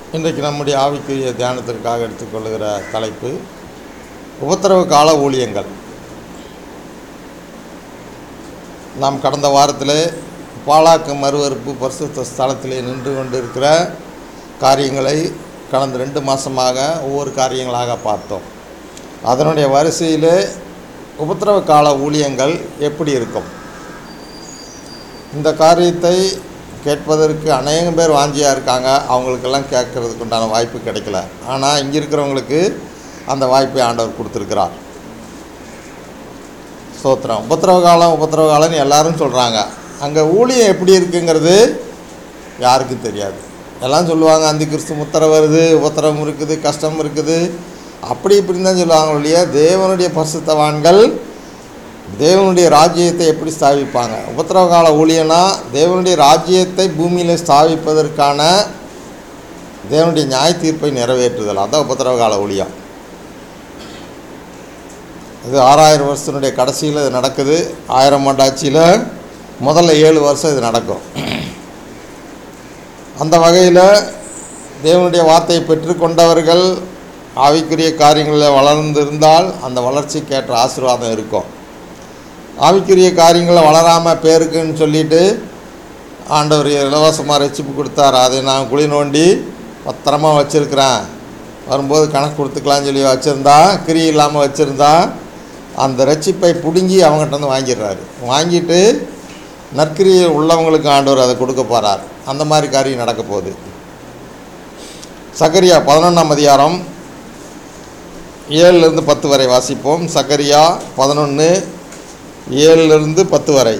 இன்றைக்கு நம்முடைய ஆவிக்குரிய தியானத்திற்காக எடுத்துக்கொள்கிற தலைப்பு உபத்திரவ கால ஊழியங்கள் நாம் கடந்த வாரத்தில் பாலாக்கு மறுவறுப்பு பரிசுத்த ஸ்தலத்திலே நின்று கொண்டிருக்கிற காரியங்களை கடந்த ரெண்டு மாதமாக ஒவ்வொரு காரியங்களாக பார்த்தோம் அதனுடைய வரிசையிலே உபத்திரவ கால ஊழியங்கள் எப்படி இருக்கும் இந்த காரியத்தை கேட்பதற்கு அநேகம் பேர் வாஞ்சியாக இருக்காங்க அவங்களுக்கெல்லாம் கேட்கறதுக்கு உண்டான வாய்ப்பு கிடைக்கல ஆனால் இங்கே இருக்கிறவங்களுக்கு அந்த வாய்ப்பை ஆண்டவர் கொடுத்துருக்கிறார் ஸ்தோத்திரம் உபத்திரவ காலம் உபத்திரவ காலம்னு எல்லாரும் சொல்கிறாங்க அங்கே ஊழியம் எப்படி இருக்குங்கிறது யாருக்கும் தெரியாது எல்லாம் சொல்லுவாங்க அந்த கிறிஸ்து முத்திரை வருது உபத்திரவம் இருக்குது கஷ்டம் இருக்குது அப்படி இப்படின்னு தான் சொல்லுவாங்க ஒழிய தேவனுடைய பரிசுத்தவான்கள் தேவனுடைய ராஜ்யத்தை எப்படி ஸ்தாபிப்பாங்க உபத்திரவ கால ஊழியனா தேவனுடைய ராஜ்யத்தை பூமியில் ஸ்தாபிப்பதற்கான தேவனுடைய நியாய தீர்ப்பை நிறைவேற்றுதல் அதான் உபத்திரவ கால ஊழியம் இது ஆறாயிரம் வருஷத்தினுடைய கடைசியில் இது நடக்குது ஆயிரம் ஆண்டாட்சியில் முதல்ல ஏழு வருஷம் இது நடக்கும் அந்த வகையில் தேவனுடைய வார்த்தையை பெற்றுக்கொண்டவர்கள் ஆவிக்குரிய காரியங்களில் வளர்ந்திருந்தால் அந்த வளர்ச்சிக்கேற்ற ஆசீர்வாதம் இருக்கும் ஆவிக்குரிய காரியங்களில் வளராமல் பேருக்குன்னு சொல்லிட்டு ஆண்டவர் இலவசமாக ரசிப்பு கொடுத்தார் அதை நான் குழி நோண்டி பத்திரமா வச்சுருக்கிறேன் வரும்போது கணக்கு கொடுத்துக்கலாம்னு சொல்லி வச்சுருந்தா கிரி இல்லாமல் வச்சுருந்தா அந்த ரட்சிப்பை பிடுங்கி அவங்ககிட்ட வந்து வாங்கிடுறாரு வாங்கிட்டு நற்கிரியை உள்ளவங்களுக்கு ஆண்டவர் அதை கொடுக்க போகிறார் அந்த மாதிரி காரியம் நடக்க போகுது சக்கரியா பதினொன்றாம் அதிகாரம் ஏழுலேருந்து பத்து வரை வாசிப்போம் சக்கரியா பதினொன்று ஏழுலேருந்து பத்து வரை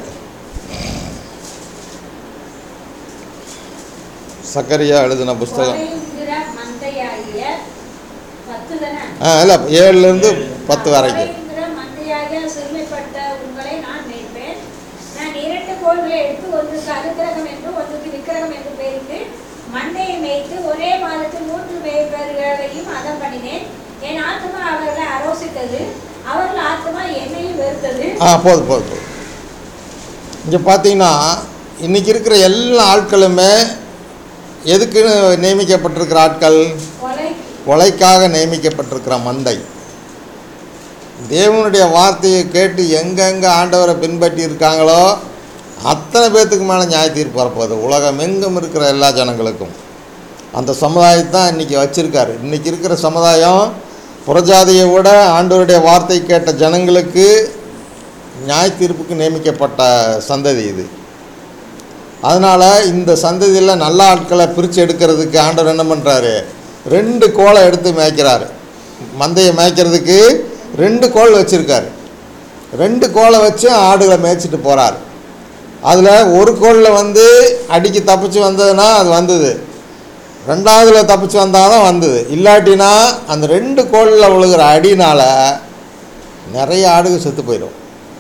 சக்கரியா எழுதின புஸ்தகம் கொலையுங்கிற மந்தையாகிய பத்து தானே? ஆ இல்லை ஏழுலேருந்து பத்து வரைக்கும் கொலையுங்கிற மந்தையாகிய சிறுமைப்பட்ட உங்களை நான் மேய்ப்பேன். நான் இரண்டு கோல்களை எடுத்து ஒன்றுக்கு அனுக்கிரகம் என்று ஒன்றுக்கு விக்கிரகம் என்று பெயரிட்டு மந்தையை மேய்த்து ஒரே மாதத்தில் மூன்று மேய்ப்பர்களையும் அதம் பண்ணினேன் என் ஆத்மா அவர்களை அரோசித்தது அவர்கள் ஆத்மா என்னையும் வெறுத்தது ஆ போதும் போதும் போதும் இங்கே பார்த்தீங்கன்னா இன்றைக்கி இருக்கிற எல்லா ஆட்களுமே எதுக்குன்னு நியமிக்கப்பட்டிருக்கிற ஆட்கள் கொலை கொலைக்காக நியமிக்கப்பட்டிருக்கிற மந்தை தேவனுடைய வார்த்தையை கேட்டு எங்கெங்கே ஆண்டவரை பின்பற்றி இருக்காங்களோ அத்தனை பேர்த்துக்கு மேலே நியாய தீர்ப்பு வரப்போகுது உலகம் எங்கும் இருக்கிற எல்லா ஜனங்களுக்கும் அந்த சமுதாயத்தை தான் இன்றைக்கி வச்சுருக்காரு இன்றைக்கி இருக்கிற சமுதாயம் புறஜாதியை விட ஆண்டவருடைய வார்த்தை கேட்ட ஜனங்களுக்கு நியாய தீர்ப்புக்கு நியமிக்கப்பட்ட சந்ததி இது அதனால் இந்த சந்ததியில் நல்ல ஆட்களை பிரித்து எடுக்கிறதுக்கு ஆண்டவர் என்ன பண்ணுறாரு ரெண்டு கோலை எடுத்து மேய்க்கிறாரு மந்தையை மேய்க்கிறதுக்கு ரெண்டு கோல் வச்சுருக்காரு ரெண்டு கோலை வச்சு ஆடுகளை மேய்ச்சிட்டு போகிறார் அதில் ஒரு கோலில் வந்து அடிக்கு தப்பிச்சு வந்ததுன்னா அது வந்தது ரெண்டாவதுல தப்பிச்சு வந்தால் தான் வந்தது இல்லாட்டினா அந்த ரெண்டு கோலில் விழுகிற அடினால் நிறைய ஆடுகள் செத்து போயிடும்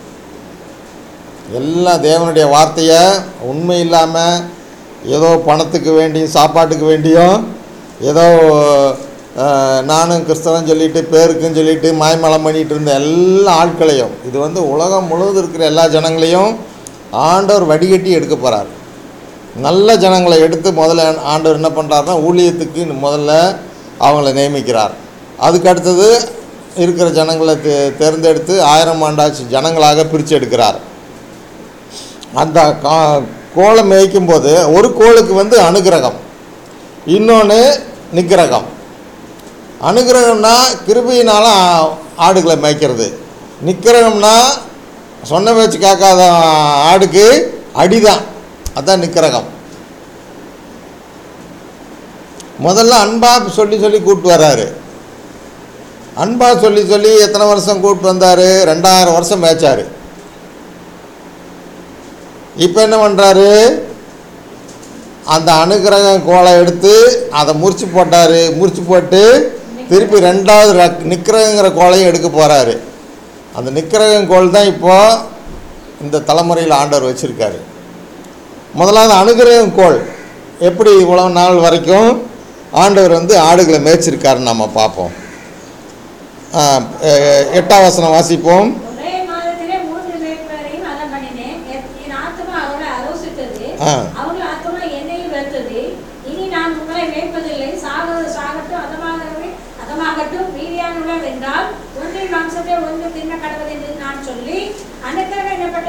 எல்லாம் தேவனுடைய வார்த்தையை உண்மை இல்லாமல் ஏதோ பணத்துக்கு வேண்டியும் சாப்பாட்டுக்கு வேண்டியும் ஏதோ அஹ், நானும் கிறிஸ்தவன் சொல்லிட்டு பேருக்குன்னு சொல்லிட்டு மாய்மலம் பண்ணிகிட்டு இருந்த எல்லா ஆட்களையும் இது வந்து உலகம் முழுவதும் இருக்கிற எல்லா ஜனங்களையும் ஆண்டவர் வடிகட்டி எடுக்க போகிறார் நல்ல ஜனங்களை எடுத்து முதல்ல ஆண்டவர் என்ன பண்ணுறாருன்னா ஊழியத்துக்கு முதல்ல அவங்கள நியமிக்கிறார் அதுக்கு அடுத்தது இருக்கிற ஜனங்களை தே தேர்ந்தெடுத்து ஆயிரம் ஆண்டாச்சு ஜனங்களாக பிரித்து எடுக்கிறார் அந்த கா கோலை மேய்க்கும் போது ஒரு கோளுக்கு வந்து அனுகிரகம் இன்னொன்று நிக்கிரகம் அனுகிரகம்னா கிருபையினால ஆ- ஆடுகளை மேய்க்கிறது நிக்கிரகம்னா சொன்ன பேச்சு கேட்காத ஆடுக்கு அடிதான் அதான் நிக்கிரகம் முதல்ல அன்பா சொல்லி சொல்லி கூப்பிட்டு வர்றாரு அன்பா சொல்லி சொல்லி எத்தனை வருஷம் கூப்பிட்டு வந்தார் ரெண்டாயிரம் வருஷம் மேய்ச்சாரு இப்போ என்ன பண்ணுறாரு அந்த அனுகிரகம் கோலை எடுத்து அதை முறிச்சு போட்டார் முறிச்சு போட்டு திருப்பி ரெண்டாவது ரக் நிக்கிரகங்கிற கோலையும் எடுக்க போகிறாரு அந்த நிக்கிரகம் கோல் தான் இப்போது இந்த தலைமுறையில் ஆண்டவர் வச்சுருக்காரு முதலாவது அனுகிரகம் கோல் எப்படி இவ்வளோ நாள் வரைக்கும் ஆண்டவர் வந்து ஆடுகளை மேய்ச்சிருக்காருன்னு நம்ம பார்ப்போம் ஆ, எ- எட்டாம் வசனம் வாசிப்போம் ஒரே மாதத்திலே மூன்று மேய்ப்பரையும் அதம் பண்ணினேன் என் என் ஆத்மா அவர்களை அரோசித்தது ஆ அவர்கள் ஆத்மா என்னையும் வெறுத்தது இனி நான் உங்களை மேய்ப்பதில்லை சாக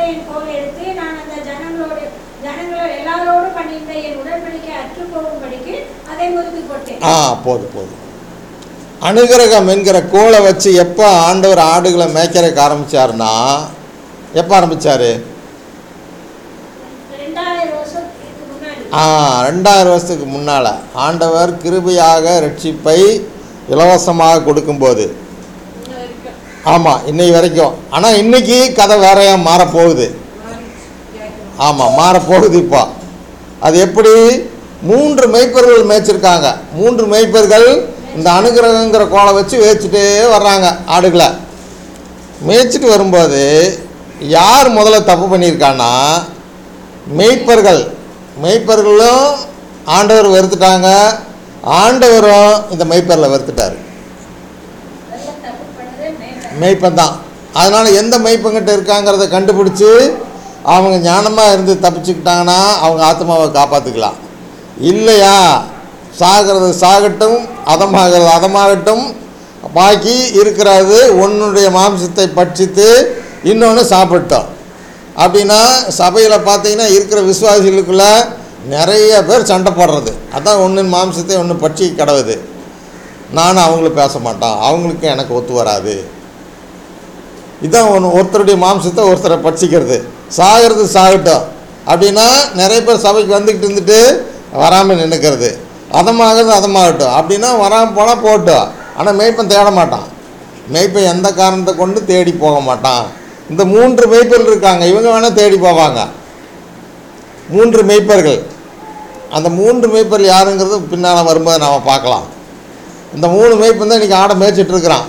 மந்தையின் கோல் எடுத்து நான் அந்த ஜனங்களோடு ஜனங்களோடு எல்லாரோடு பண்ணியிருந்த என் உடன்படிக்கை அற்று போகும்படிக்கு அதை முறுக்கி போட்டேன் ஆ போதும் போதும் அனுகிரகம் என்கிற கோலை வச்சு எப்போ ஆண்டவர் ஆடுகளை மேய்க்கிறதுக்கு ஆரம்பிச்சாருன்னா எப்போ ஆரம்பிச்சாரு ரெண்டாயிரம் வருஷத்துக்கு முன்னாடி ஆ ரெண்டாயிரம் வருஷத்துக்கு முன்னால் ஆண்டவர் கிருபையாக ரட்சிப்பை இலவசமாக கொடுக்கும்போது இன்ன வரைக்கும் ஆமாம் இன்னை வரைக்கும் ஆனால் இன்னைக்கு கதை வேறையாக மாறப்போகுது மாறிடுச்சு கேட்கணும் ஆமாம் மாறப்போகுது இப்போ அது எப்படி மூன்று மெய்ப்பர்கள் மேய்ச்சிருக்காங்க மூன்று மெய்ப்பர்கள் இந்த அனுகிரகங்கிற கோலை வச்சு மேய்ச்சிட்டே வர்றாங்க ஆடுகளை மேய்ச்சிட்டு வரும்போது யார் முதல்ல தப்பு பண்ணியிருக்கான்னா மெய்ப்பர்கள் மெய்ப்பர்களும் ஆண்டவர் வெறுத்துட்டாங்க ஆண்டவரும் இந்த மெய்ப்பரில் வெறுத்துட்டார் அதெல்லாம் தப்பு பண்ணதே மேம்பன் மெய்ப்பன் தான் அதனால் எந்த மெய்ப்பங்கிட்ட இருக்காங்கிறத கண்டுபிடிச்சி அவங்க ஞானமாக இருந்து தப்பிச்சுக்கிட்டாங்கன்னா அவங்க ஆத்மாவை காப்பாற்றிக்கலாம் இல்லையா சாகிறது சாகட்டும் அதமாகிறது அதமாகட்டும் பாக்கி இருக்கிறது உன்னுடைய மாம்சத்தை பட்சித்து இன்னொன்று சாப்பிட்டோம் அப்படின்னா சபையில் பார்த்தீங்கன்னா இருக்கிற விசுவாசிகளுக்குள்ள நிறைய பேர் சண்டை போடுறது அதான் ஒன்று மாம்சத்தை ஒன்று பட்சி கிடவுது நானும் அவங்களும் பேச மாட்டோம் அவங்களுக்கு எனக்கு ஒத்து வராது இதான் ஒன்று ஒருத்தருடைய மாம்சத்தை ஒருத்தரை பட்சிக்கிறது சாகிறது சாகட்டும் அப்படின்னா நிறைய பேர் சபைக்கு வந்துக்கிட்டு இருந்துட்டு வராமல் நின்றுக்கிறது அதமாகிறது அதமாகட்டும் அப்படின்னா வராமல் போனால் போகட்டும் ஆனால் மேய்ப்பன் தேட மாட்டான் மேய்ப்பன் எந்த காரணத்தை கொண்டு தேடி போக மாட்டான் இந்த மூன்று மேய்ப்பர்கள் இருக்காங்க இவங்க வேணால் தேடி போவாங்க மூன்று மேய்ப்பர்கள் அந்த மூன்று மேய்ப்பர்கள் யாருங்கிறது பின்னால் வரும்போது நாம் பார்க்கலாம் இந்த மூணு மேய்ப்பன் தான் இன்றைக்கி ஆடை மேய்ச்சிட்டு இருக்கிறான்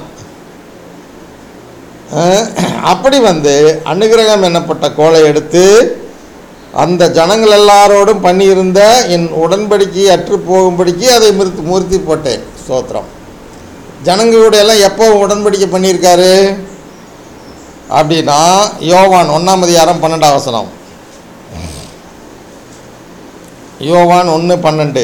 அஹ், அப்படி வந்து அனுகிரகம் என்னப்பட்ட கோலை எடுத்து அந்த ஜனங்கள் எல்லாரோடும் பண்ணியிருந்த என் உடன்படிக்கை அற்று போகும்படிக்கு அதை முறுத்தி முறுத்தி போட்டேன் ஸ்தோத்திரம் ஜனங்களோட எல்லாம் எப்போ உடன்படிக்கை பண்ணியிருக்காரு அப்படின்னா யோவான் ஒன்றாம் அதிகாரம் பன்னெண்டாம் வசனம் யோவான் ஒன்று பன்னெண்டு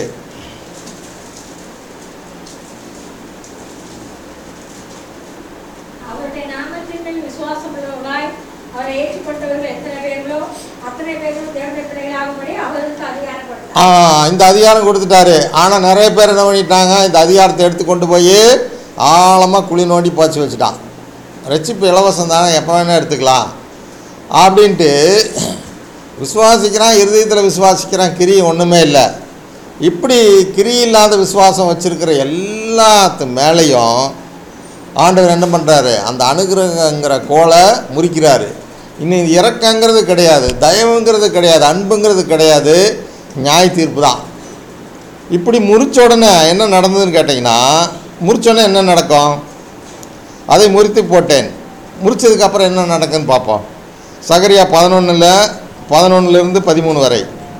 அவருடைய நாமத்தின் மேல் விசுவாசம் உள்ளவர்களாய் அவரை ஏற்றுக்கொண்டவர்கள் எத்தனை பேர்களோ அத்தனை பேர்களும் தேவனுடைய பிள்ளைகளாகும்படி அவருக்கு அதிகாரம் கொடுத்தார் ஆ இந்த அதிகாரம் கொடுத்துட்டாரு ஆனால் நிறைய பேர் என்ன பண்ணிட்டாங்க இந்த அதிகாரத்தை எடுத்து கொண்டு போய் ஆழமாக குழி நோண்டி பாய்ச்சி வச்சுட்டான் ரட்சிப்பு இலவசம் தானே எப்போ வேணால் எடுத்துக்கலாம் அப்படின்ட்டு விசுவாசிக்கிறான் இருதயத்தில் விசுவாசிக்கிறான் கிரி ஒன்றுமே இல்லை இப்படி கிரி இல்லாத விசுவாசம் வச்சுருக்கிற எல்லாத்து மேலேயும் ஆண்டவர் என்ன பண்ணுறாரு அந்த அனுகிரகங்கிற கோலை முறிக்கிறாரு இன்னும் இறக்கங்கிறது கிடையாது தயவுங்கிறது கிடையாது அன்புங்கிறது கிடையாது நியாய தீர்ப்பு தான் இப்படி முறிச்ச உடனே என்ன நடந்ததுன்னு கேட்டிங்கன்னா முறிச்ச உடனே என்ன நடக்கும் அதை முறித்து போட்டேன் முறிச்சதுக்கப்புறம் என்ன நடக்குன்னு பார்ப்போம் சகரியா பதினொன்றில் பதினொன்றுலேருந்து பதிமூணு வரை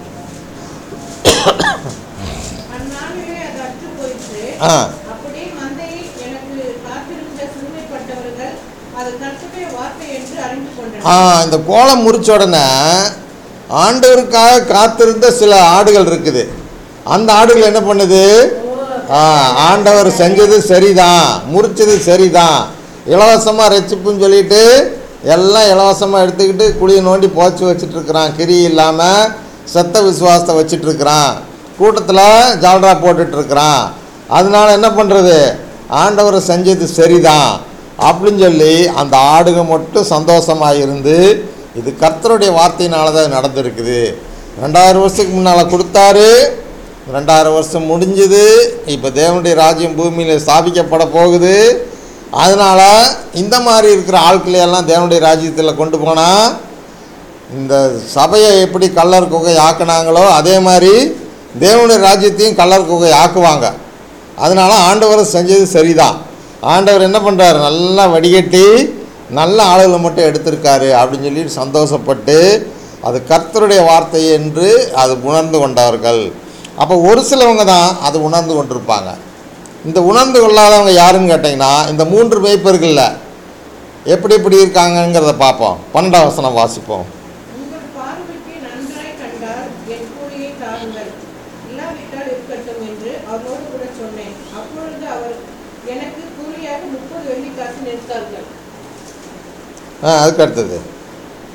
அந்நாளிலே அது அற்று போயிற்று ஆ அப்படி மந்தையில் எனக்கு காத்திருந்த சிறுமைப்பட்டவர்கள் அது கர்த்தருடைய வார்த்தை என்று அறிந்து ஆ கொண்டனர் இந்த கோலம் முறிச்ச உடனே ஆண்டவருக்காக காத்திருந்த சில ஆடுகள் இருக்குது அந்த ஆடுகள் என்ன பண்ணுது ஆ ஆண்டவர் செஞ்சது சரிதான் முறிச்சது சரிதான் இலவசமாக ரட்சிப்புன்னு சொல்லிட்டு எல்லாம் இலவசமாக எடுத்துக்கிட்டு குழியை நோண்டி போச்சு வச்சுட்டு இருக்கிறான் கிரி இல்லாமல் செத்த விசுவாசத்தை வச்சுட்டு இருக்கிறான் கூட்டத்தில் ஜால்ரா போட்டுட்டு இருக்கிறான் அதனால என்ன பண்ணுறது ஆண்டவர் செஞ்சது சரிதான் அப்படின்னு சொல்லி அந்த ஆடுக மட்டும் சந்தோஷமாக இருந்து இது கர்த்தருடைய வார்த்தையினால தான் நடந்திருக்குது ரெண்டாயிரம் வருஷத்துக்கு முன்னால் கொடுத்தாரு ரெண்டாயிரம் வருஷம் முடிஞ்சுது இப்போ தேவனுடைய ராஜ்யம் பூமியில் ஸ்தாபிக்கப்பட போகுது அதனால் இந்த மாதிரி இருக்கிற ஆட்களையெல்லாம் தேவனுடைய ராஜ்யத்தில் கொண்டு போனால் இந்த சபையை எப்படி கல்லர் குகை ஆக்குனாங்களோ அதே மாதிரி தேவனுடைய ராஜ்யத்தையும் கல்லர் குகை ஆக்குவாங்க அதனால ஆண்டவர் செஞ்சது சரிதான் ஆண்டவர் என்ன பண்ணுறாரு நல்லா வடிகட்டி நல்ல ஆளுகளை மட்டும் எடுத்திருக்காரு அப்படின்னு சொல்லி சந்தோஷப்பட்டு அது கர்த்தருடைய வார்த்தை என்று அது உணர்ந்து கொண்டவர்கள் அப்போ ஒரு சிலவங்க தான் அது உணர்ந்து கொண்டிருப்பாங்க இந்த உணர்ந்து கொள்ளாதவங்க யாருன்னு கேட்டிங்கன்னா இந்த மூன்று மேய்ப்பர்களில் எப்படி எப்படி இருக்காங்கங்கிறத பார்ப்போம் பன்னெண்டாம் வசனம் வாசிப்போம் உங்கள் பார்வைக்கு நன்றாய் கண்டால் என் கூலியை தாருங்கள் இல்லாவிட்டால் இருக்கட்டும் என்று அவரோடு கூட சொன்னேன் அப்பொழுது அவர் எனக்கு கூலியாக முப்பது வெள்ளிக்காசு நிறுத்தார்கள் ஆ அதுக்கு அடுத்தது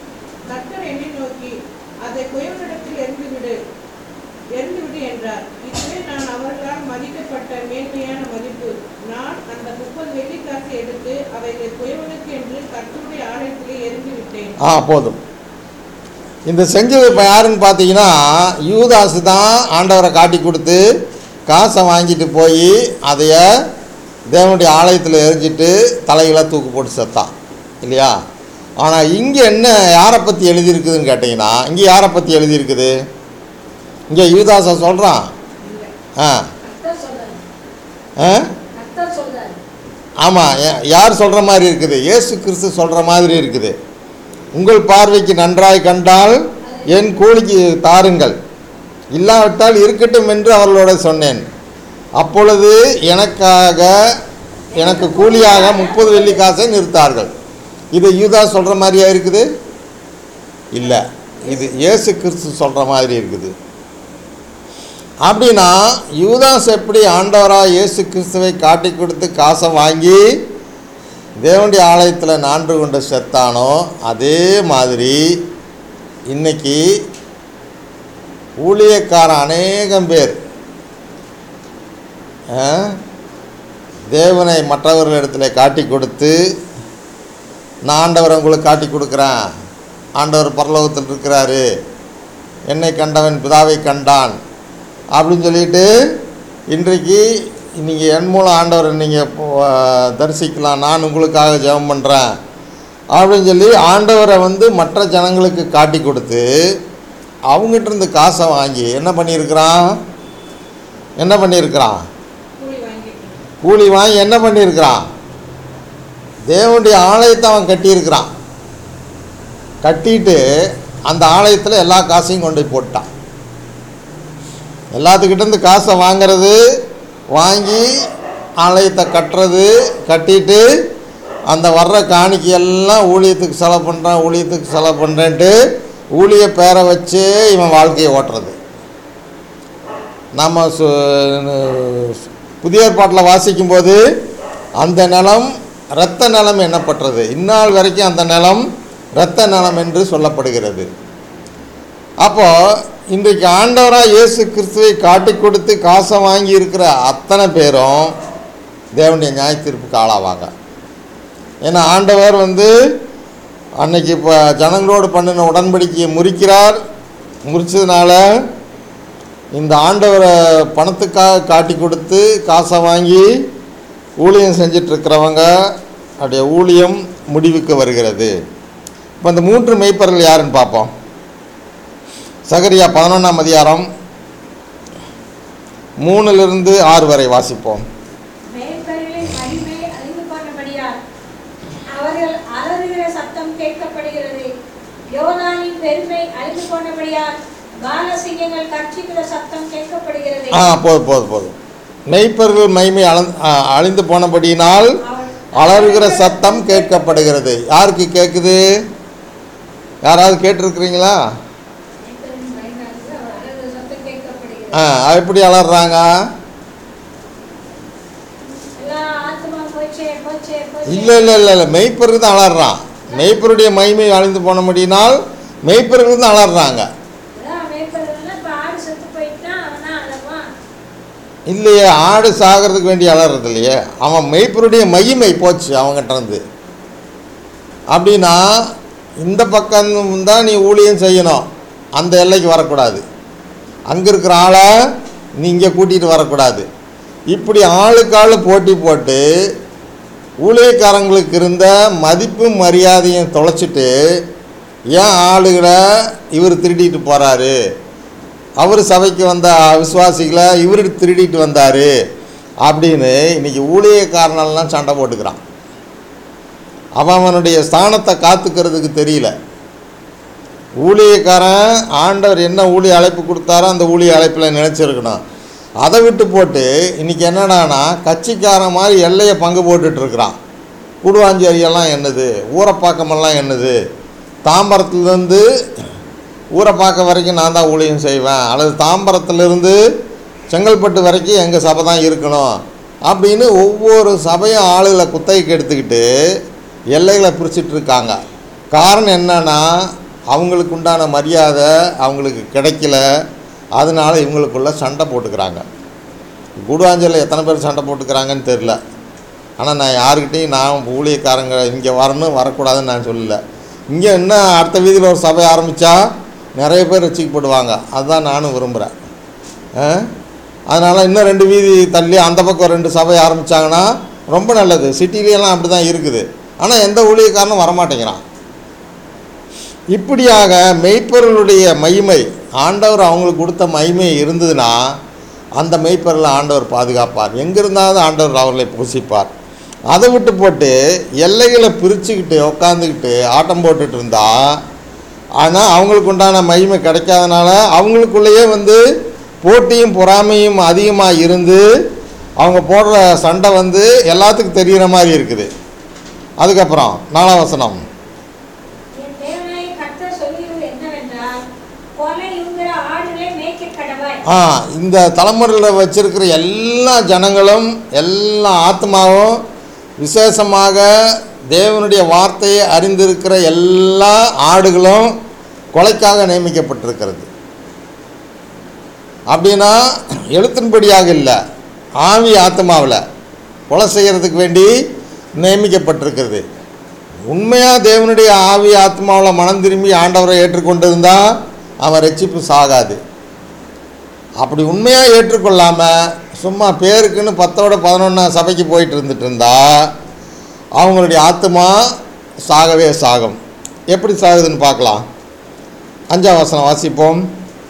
கர்த்தர் என்னை நோக்கி அதை குயவனிடத்தில் எரிந்துவிடு எரிந்துவிடு என்றார் இதுவே நான் அவர்களால் மதிக்கப்பட்ட மேன்மையான மதிப்பு நான் அந்த முப்பது வெள்ளிக்காசை எடுத்து அவைகளை குயவனுக்கு என்று கர்த்தருடைய ஆலயத்திலே எரிந்து விட்டேன் ஆ போதும் இந்த செஞ்சது இப்போ யாருன்னு பார்த்தீங்கன்னா யூதாசு தான் ஆண்டவரை காட்டி கொடுத்து காசை வாங்கிட்டு போய் அதைய தேவனுடைய ஆலயத்தில் எரிஞ்சிட்டு தலைகளை தூக்கு போட்டு செத்தான் இல்லையா ஆனால் இங்கே என்ன யாரை பற்றி எழுதியிருக்குதுன்னு கேட்டிங்கன்னா இங்கே யாரை பற்றி எழுதியிருக்குது இங்கே யூதாசை சொல்கிறான் இல்லை ஆ கர்த்தர் சொல்றாரு ஆ கர்த்தர் சொல்றாரு ஆமாம் யார் சொல்கிற மாதிரி இருக்குது இயேசு கிறிஸ்து சொல்கிற மாதிரி இருக்குது உங்கள் பார்வைக்கு நன்றாய் கண்டால் என் கூலிக்கு தாருங்கள் இல்லாவிட்டால் இருக்கட்டும் என்று அவர்களோட சொன்னேன் அப்பொழுது எனக்காக எனக்கு கூலியாக முப்பது வெள்ளி காசை நிறுத்தார்கள் இது யூதா சொல்கிற மாதிரியா இருக்குது இல்லை இது இயேசு கிறிஸ்து சொல்கிற மாதிரி இருக்குது அப்படின்னா யூதாஸ் எப்படி ஆண்டவராக இயேசு கிறிஸ்துவை காட்டி கொடுத்து காசை வாங்கி தேவனுடைய ஆலயத்தில் நான்று கொண்டு செத்தானோ அதே மாதிரி இன்னைக்கு ஊழியக்காரன் அநேகம் பேர் ஆ, தேவனை மற்றவர்களிடத்தில் காட்டி கொடுத்து நான் ஆண்டவரை உங்களுக்கு காட்டி கொடுக்குறேன் ஆண்டவர் பரலோகத்தில் இருக்கிறாரு என்னை கண்டவன் பிதாவை கண்டான் அப்படின்னு சொல்லிட்டு இன்றைக்கு நீங்கள் என் மூலம் ஆண்டவரை நீங்கள் தரிசிக்கலாம் நான் உங்களுக்காக ஜெபம் பண்ணுறேன் அப்படின்னு சொல்லி ஆண்டவரை வந்து மற்ற ஜனங்களுக்கு காட்டி கொடுத்து அவங்ககிட்ட இருந்து காசை வாங்கி என்ன பண்ணியிருக்கிறான் என்ன பண்ணியிருக்கிறான் கூலி வாங்கிட்டு கூலி வாங்கி என்ன பண்ணியிருக்கிறான் தேவனுடைய ஆலயத்தை அவன் கட்டியிருக்கிறான் கட்டிட்டு அந்த ஆலயத்தில் எல்லா காசையும் கொண்டு போய் போட்டான் எல்லாத்துக்கிட்ட இருந்து காசை வாங்குறது வாங்கி ஆலயத்தை கட்டுறது கட்டிட்டு அந்த வர்ற காணிக்கையெல்லாம் ஊழியத்துக்கு செலவு பண்ணுறான் ஊழியத்துக்கு செலவு பண்ணுறேன்ட்டு ஊழிய பேரை வச்சே இவன் வாழ்க்கையை ஓட்டுறது நம்ம சு புதிய ஏற்பாட்டில் வாசிக்கும்போது அந்த நிலம் இரத்த நிலம் எண்ணப்பட்டது இந்நாள் வரைக்கும் அந்த நிலம் இரத்த நிலம் என்று சொல்லப்படுகிறது அப்போ இன்றைக்கு ஆண்டவராக இயேசு கிறிஸ்துவை காட்டி கொடுத்து காசை வாங்கி இருக்கிற அத்தனை பேரும் தேவனுடைய நியாய தீர்ப்புக்கு ஆளாவாங்க ஏன்னா ஆண்டவர் வந்து அன்னைக்கு இப்போ ஜனங்களோடு பண்ணின உடன்படிக்கையை முறிக்கிறார் முறிச்சதுனால இந்த ஆண்டவரை பணத்துக்காக காட்டி கொடுத்து காசை வாங்கி ஊழியம் செஞ்சிட்ருக்கிறவங்க அப்படியே ஊழியம் முடிவுக்கு வருகிறது இப்போ இந்த மூன்று மெய்ப்பர்கள் யாருன்னு பார்ப்போம் சகரியா பதினொன்றாம் அதிகாரம் மூணுலேருந்து ஆறு வரை வாசிப்போம் மேய்ப்பர்களின் மகிமை அழிந்து போனபடியால் அவர்கள் அலறுகிற சத்தம் கேட்கப்படுகிறது யோனானின் பெருமை அழிந்து போனபடியால் பாலசிங்கங்கள் கர்ச்சிக்கிற சத்தம் கேட்கப்படுகிறது ஆ போதும் போதும் போதும் மெய்ப்பர்கள் மைமை அளந் ஆ, அழிந்து போனபடியினால் அவள் அலறுகிற சத்தம் கேட்கப்படுகிறது யாருக்கு கேட்குது யாராவது கேட்டிருக்கிறீங்களா மேய்ப்பரின் மகிமை அழிந்து அவள் அலறுகிற சத்தம் கேட்கப்படுகிறது ஆ எப்படி அலறாங்க எல்லா ஆத்மா போச்சே போச்சே போச்சே இல்லை இல்லை இல்லை இல்லை மெய்ப்பருக்கு தான் அலறான் மெய்ப்பருடைய மகிமை அழிந்து போனபடியினால் மெய்ப்பருக்கு தான் அலறாங்க அதான் மேய்ப்பர்கள்லாம் இப்ப ஆடு செத்து போயிட்டா அவனா அழவான் இல்லையே ஆடு சாகிறதுக்கு வேண்டி அலறது இல்லையே அவன் மெய்ப்பருடைய மகிமை போச்சு அவங்ககிட்ட இருந்து அப்படின்னா இந்த பக்கம் தான் நீ ஊழியம் செய்யணும் அந்த எல்லைக்கு வரக்கூடாது அங்கே இருக்கிற ஆளை நீ இங்கே கூட்டிகிட்டு வரக்கூடாது இப்படி ஆளுக்கு ஆள் போட்டி போட்டு ஊழியக்காரங்களுக்கு இருந்த மதிப்பும் மரியாதையும் தொலைச்சிட்டு ஏன் ஆளுகளை இவர் திருடிட்டு போகிறாரு அவர் சபைக்கு வந்த விசுவாசிகளை இவர் திருடிட்டு வந்தார் அப்படின்னு இன்னைக்கு ஊழியக்காரனெல்லாம் சண்டை போட்டுக்கிறான் அவன் அவனுடைய ஸ்தானத்தை காத்துக்கிறதுக்கு தெரியல ஊழியக்காரன் ஆண்டவர் என்ன ஊழிய அழைப்பு கொடுத்தாரோ அந்த ஊழிய அழைப்பில் நினச்சிருக்கணும் அதை விட்டு போட்டு இன்றைக்கி என்னடானா கட்சிக்காரன் மாதிரி எல்லையை பங்கு போட்டுட்டு இருக்கிறான் கூடுவாஞ்சேரியெல்லாம் என்னது ஊரப்பாக்கமெல்லாம் என்னது தாம்பரத்துலேருந்து ஊரப்பாக்கம் வரைக்கும் நான் தான் ஊழியம் செய்வேன் அல்லது தாம்பரத்துலேருந்து செங்கல்பட்டு வரைக்கும் எங்கள் சபை தான் இருக்கணும் அப்படின்னு ஒவ்வொரு சபையும் ஆளுகளை குத்தகைக்கு எடுத்துக்கிட்டு எல்லைகளை பிரிச்சுட்டு இருக்காங்க காரணம் என்னன்னா அவங்களுக்கு உண்டான மரியாதை அவங்களுக்கு கிடைக்கல அதனால இவங்களுக்குள்ள சண்டை போட்டுக்கிறாங்க கூடுவாஞ்சலில் எத்தனை பேர் சண்டை போட்டுக்கிறாங்கன்னு தெரில ஆனால் நான் யாருக்கிட்டையும் நான் ஊழியக்காரங்க இங்கே வரணும் வரக்கூடாதுன்னு நான் சொல்லலை இங்கே இன்னும் அடுத்த வீதியில் ஒரு சபை ஆரம்பித்தா நிறைய பேர் ரசிக்கப்படுவாங்க அதுதான் நானும் விரும்புகிறேன் அதனால் இன்னும் ரெண்டு வீதி தள்ளி அந்த பக்கம் ரெண்டு சபை ஆரம்பித்தாங்கன்னா ரொம்ப நல்லது சிட்டிலெலாம் அப்படி தான் இருக்குது ஆனால் எந்த ஊழியக்காரனும் வரமாட்டேங்கிறான் இப்படியாக மெய்ப்பொருளுடைய மகிமை ஆண்டவர் அவங்களுக்கு கொடுத்த மகிமை இருந்ததுன்னா அந்த மெய்ப்பொருளை ஆண்டவர் பாதுகாப்பார் எங்கிருந்தாவது ஆண்டவர் அவர்களை பூசிப்பார் அதை விட்டு போட்டு எல்லைகளை பிரிச்சுக்கிட்டு உக்காந்துக்கிட்டு ஆட்டம் போட்டுட்டு இருந்தா ஆனால் அவங்களுக்கு உண்டான மகிமை கிடைக்காதனால அவங்களுக்குள்ளேயே வந்து போட்டியும் பொறாமையும் அதிகமாக இருந்து அவங்க போடுற சண்டை வந்து எல்லாத்துக்கும் தெரிகிற மாதிரி இருக்குது அதுக்கப்புறம் நாலாம் வசனம் என் தேவனாய கர்த்தர் சொல்லுகிறது என்னவென்றால் கொலையுங்கிற ஆடுகளை மேய்க்க கடவாய் ஆ இந்த தலைமுறையில் வச்சிருக்கிற எல்லா ஜனங்களும் எல்லா ஆத்மாவும் விசேஷமாக தேவனுடைய வார்த்தையை அறிந்திருக்கிற எல்லா ஆடுகளும் கொலைக்காக நியமிக்கப்பட்டிருக்கிறது அப்படின்னா எழுத்தின்படியாக இல்லை ஆவி ஆத்மாவில் கொலை செய்கிறதுக்கு வேண்டி நியமிக்கப்பட்டிருக்கிறது உண்மையாக தேவனுடைய ஆவி ஆத்மாவில் மனம் திரும்பி ஆண்டவரை ஏற்றுக்கொண்டிருந்தா அவன் ரட்சிப்பு சாகாது அப்படி உண்மையாக ஏற்றுக்கொள்ளாமல் சும்மா பேருக்குன்னு பத்தோட பதினொன்றா சபைக்கு போயிட்டு இருந்துட்டு இருந்தா அவங்களுடைய ஆத்மா சாகவே சாகும் எப்படி சாகுதுன்னு பார்க்கலாம் அஞ்சாம் வசனம் வாசிப்போம்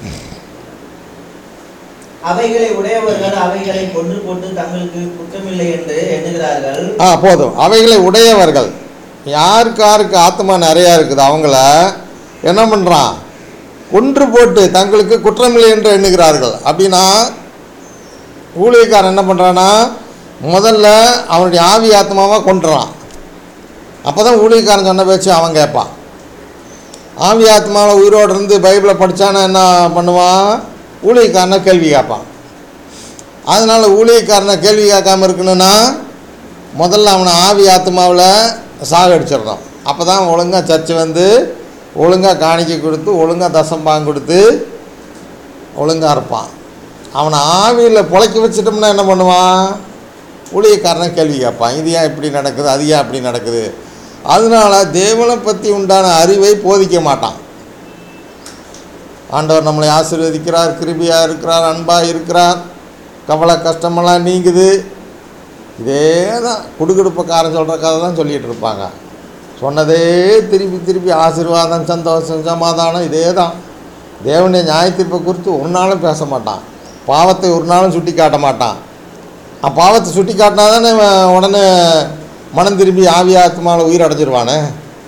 அவைகளை உடையவர்கள் அவைகளை கொன்று போட்டு தங்களுக்கு குற்றமில்லை என்று எண்ணுகிறார்கள் ஆ போதும் அவைகளை உடையவர்கள் யாருக்கு யாருக்கு ஆத்மா நிறையா இருக்குது அவங்கள என்ன பண்ணுறான் கொன்று போட்டு தங்களுக்கு குற்றமில்லை என்று எண்ணுகிறார்கள் அப்படின்னா ஊழியக்காரன் என்ன பண்ணுறான்னா முதல்ல அவனுடைய ஆவி ஆத்மாவாக கொண்டுறான் அப்போ தான் ஊழியக்காரன் சொன்ன பேச்சு அவன் கேட்பான் ஆவி ஆத்மாவில் உயிரோடு இருந்து பைபிளை படித்தானா என்ன பண்ணுவான் ஊழியக்காரனை கேள்வி கேட்பான் அதனால் ஊழியக்காரனை கேள்வி கேட்காம இருக்கணும்னா முதல்ல அவனை ஆவி ஆத்மாவில் சாகடிச்சிடணும் அப்போ தான் ஒழுங்காக சர்ச்சு வந்து ஒழுங்காக காணிக்கை கொடுத்து ஒழுங்காக தசம்பாங்க கொடுத்து ஒழுங்காக இருப்பான் அவனை ஆவியில் புழைக்க வச்சிட்டோம்னா என்ன பண்ணுவான் ஊழியக்காரனை கேள்வி கேட்பான் இது ஏன் இப்படி நடக்குது அது ஏன் இப்படி நடக்குது அதனால தேவனை பற்றி உண்டான அறிவை போதிக்க மாட்டான் ஆண்டவர் நம்மளை ஆசீர்வதிக்கிறார் கிருபியாக இருக்கிறார் அன்பாக இருக்கிறார் கவலை கஷ்டமெல்லாம் நீங்குது இதே தான் குடுகுடுப்பக்காரன் சொல்கிற கதை தான் சொல்லிகிட்டு இருப்பாங்க சொன்னதே திருப்பி திருப்பி ஆசீர்வாதம் சந்தோஷம் சமாதானம் இதே தான் தேவனுடைய நியாயத்தீர்ப்பை குறித்து ஒரு நாளும் பேச மாட்டான் பாவத்தை ஒரு நாளும் சுட்டி காட்ட மாட்டான் அஹ் பாவத்தை சுட்டி காட்டினா தானே இவன் உடனே மனம் திரும்பி ஆவி ஆத்மாவில் உயிர் அடைஞ்சிருவானே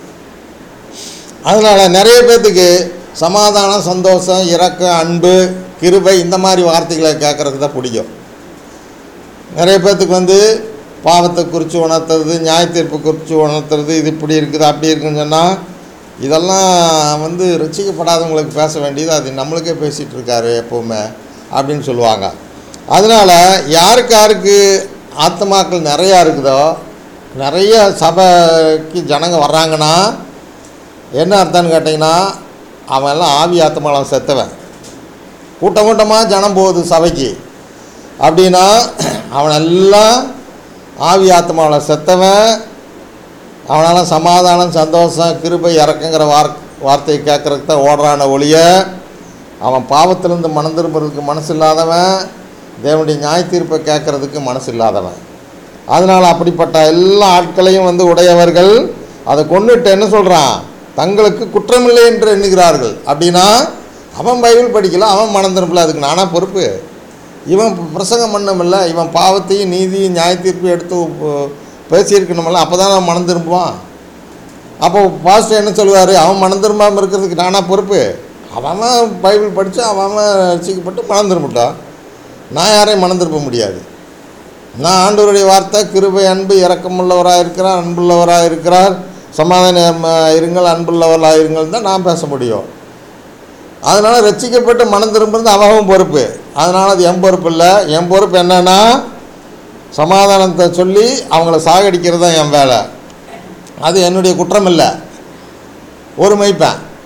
அதனால் நிறைய பேர்த்துக்கு சமாதானம் சந்தோஷம் இரக்கம் அன்பு கிருபை இந்த மாதிரி வார்த்தைகளை கேட்குறதுக்கு தான் பிடிக்கும் நிறைய பேர்த்துக்கு வந்து பாவத்தை குறித்து உணர்த்துறது நியாயத்தீர்ப்பு குறித்து உணர்த்துறது இது இப்படி இருக்குது அப்படி இருக்குன்னு சொன்னால் இதெல்லாம் வந்து ரசிக்கப்படாதவங்களுக்கு பேச வேண்டியது அது நம்மளுக்கே பேசிகிட்டு இருக்காரு எப்போவுமே அப்படின்னு சொல்லுவாங்க அதனால் யாருக்கு யாருக்கு ஆத்மாக்கள் நிறையா இருக்குதோ நிறைய சபைக்கு ஜனங்க வர்றாங்கன்னா என்ன அர்த்தம்னு கேட்டிங்கன்னா அவன் எல்லாம் ஆவி ஆத்மாவில் செத்தவன் கூட்டம் கூட்டமாக ஜனம் போகுது சபைக்கு அப்படின்னா அவனெல்லாம் ஆவி ஆத்மாவில் செத்தவன் அவனால சமாதானம் சந்தோஷம் கிருபை இறக்குங்கிற வார் வார்த்தையை கேட்குறதுக்கு தான் ஓடுறான ஒழிய அவன் பாவத்திலேருந்து மனம் திரும்புறதுக்கு மனசு இல்லாதவன் தேவனுடைய நியாய தீர்ப்பை கேட்குறதுக்கு மனசு இல்லாதவன் அதனால் அப்படிப்பட்ட எல்லா ஆட்களையும் வந்து உடையவர்கள் அதை கொண்டுட்டு என்ன சொல்கிறான் தங்களுக்கு குற்றமில்லை என்று எண்ணுகிறார்கள் அப்படின்னா அவன் பைபிள் படிக்கல அவன் மனம் திரும்பல அதுக்கு நானா பொறுப்பு இவன் பிரசங்கம் பண்ணமில்ல இவன் பாவத்தையும் நீதியும் நியாய தீர்ப்பையும் எடுத்து உ- பேசியிருக்கணுமில்ல அப்போ தான் அவன் மனம் திரும்புவான் அப்போ பாஸ்டர் என்ன சொல்லுவார் அவன் மனம் திரும்பாமல் இருக்கிறதுக்கு நானா பொறுப்பு அவன் அவன் பைபிள் படித்து அவன் அவன் ரசிக்கப்பட்டு மனம் திரும்பிட்டான் நான் யாரையும் மனம் திரும்ப முடியாது நான் ஆண்டவருடைய வார்த்தை கிருபை அன்பு இரக்கமுள்ளவராக இருக்கிறார் அன்புள்ளவராக இருக்கிறார் சமாதானம் அஹ், இருங்கள் அன்புள்ளவராக இருங்கள் தான் நான் பேச முடியும் அதனால் ரட்சிக்கப்பட்டு மனம் திரும்புறது அவன் பொறுப்பு அதனால் அது என் பொறுப்பு இல்லை என் பொறுப்பு என்னன்னா சமாதானத்தை சொல்லி அவங்கள சாகடிக்கிறது தான் என் வேலை அது என்னுடைய குற்றம் இல்லை ஒரு மெய்ப்பேன்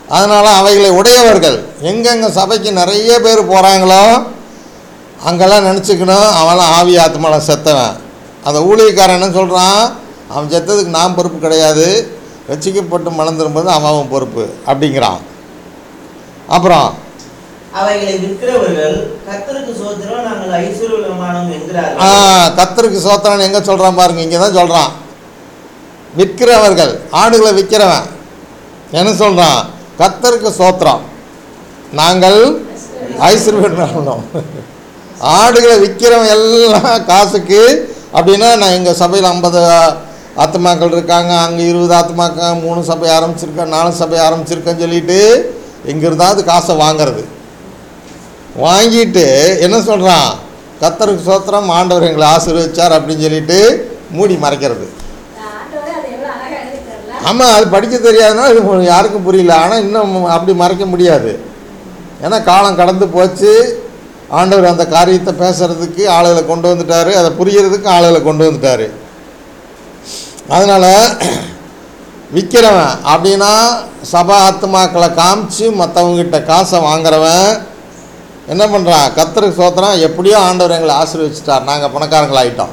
அதனால் அவைகளை உடையவர்கள் எங்கெங்கே சபைக்கு நிறைய பேர் போகிறாங்களோ அங்கெல்லாம் நினச்சிக்கணும் அவன்லாம் ஆவி ஆத்மாவில் செத்தவன் அந்த ஊழியக்காரன் என்ன சொல்கிறான் அவன் செத்ததுக்கு நான் பொறுப்பு கிடையாது ரசிக்கப்பட்டு மனம் திரும்புறது அவன் அவன் பொறுப்பு அப்படிங்கிறான் அப்புறம் அவைகளை விற்கிறவர்கள் கர்த்தருக்கு சோத்திரம் நாங்கள் ஐஸ்வர்யமானோம் ஆ என்கிறார்கள் கத்தருக்கு சோத்திரன் எங்கே சொல்கிறான் பாருங்க இங்கே தான் சொல்கிறான் விற்கிறவர்கள் ஆடுகளை விற்கிறவன் என்ன சொல்கிறான் கத்தருக்கு சோத்திரம் நாங்கள் ஐஸ்வர்யம் ஆடுகளை விற்கிறவன் எல்லாம் காசுக்கு அப்படின்னா நான் எங்கள் சபையில் ஐம்பது ஆத்மாக்கள் இருக்காங்க அங்கே இருபது ஆத்மாக்கள் மூணு சபை ஆரம்பிச்சிருக்கேன் நாலு சபை ஆரம்பிச்சிருக்கேன்னு சொல்லிட்டு எங்கிருந்தாவது காசை வாங்குறது வாங்கிட்டு என்ன சொல்கிறான் கத்தருக்கு சோத்திரம் ஆண்டவர் எங்களை ஆசீர்வதிச்சார் அப்படின்னு சொல்லிட்டு மூடி மறைக்கிறது ஆண்டவரே அதை எவ்வளவு அழகா எழுதிட்டார்ல ஆமாம் அது படிக்க தெரியாதுன்னா இது யாருக்கும் புரியல ஆனால் இன்னும் அப்படி மறைக்க முடியாது ஏன்னா காலம் கடந்து போச்சு ஆண்டவர் அந்த காரியத்தை பேசுறதுக்கு ஆளுகளை கொண்டு வந்துட்டாரு அதை புரியறதுக்கு ஆளுகளை கொண்டு வந்துட்டாரு அதனால் விற்கிறவன் அப்படின்னா சபா ஆத்மாக்களை காமிச்சு மற்றவங்ககிட்ட காசை வாங்குறவன் என்ன பண்ணுறான் கத்தருக்கு சோத்திரம் எப்படியோ ஆண்டவர் எங்களை ஆசீர்வச்சிட்டார் நாங்கள் பணக்காரங்களாயிட்டோம்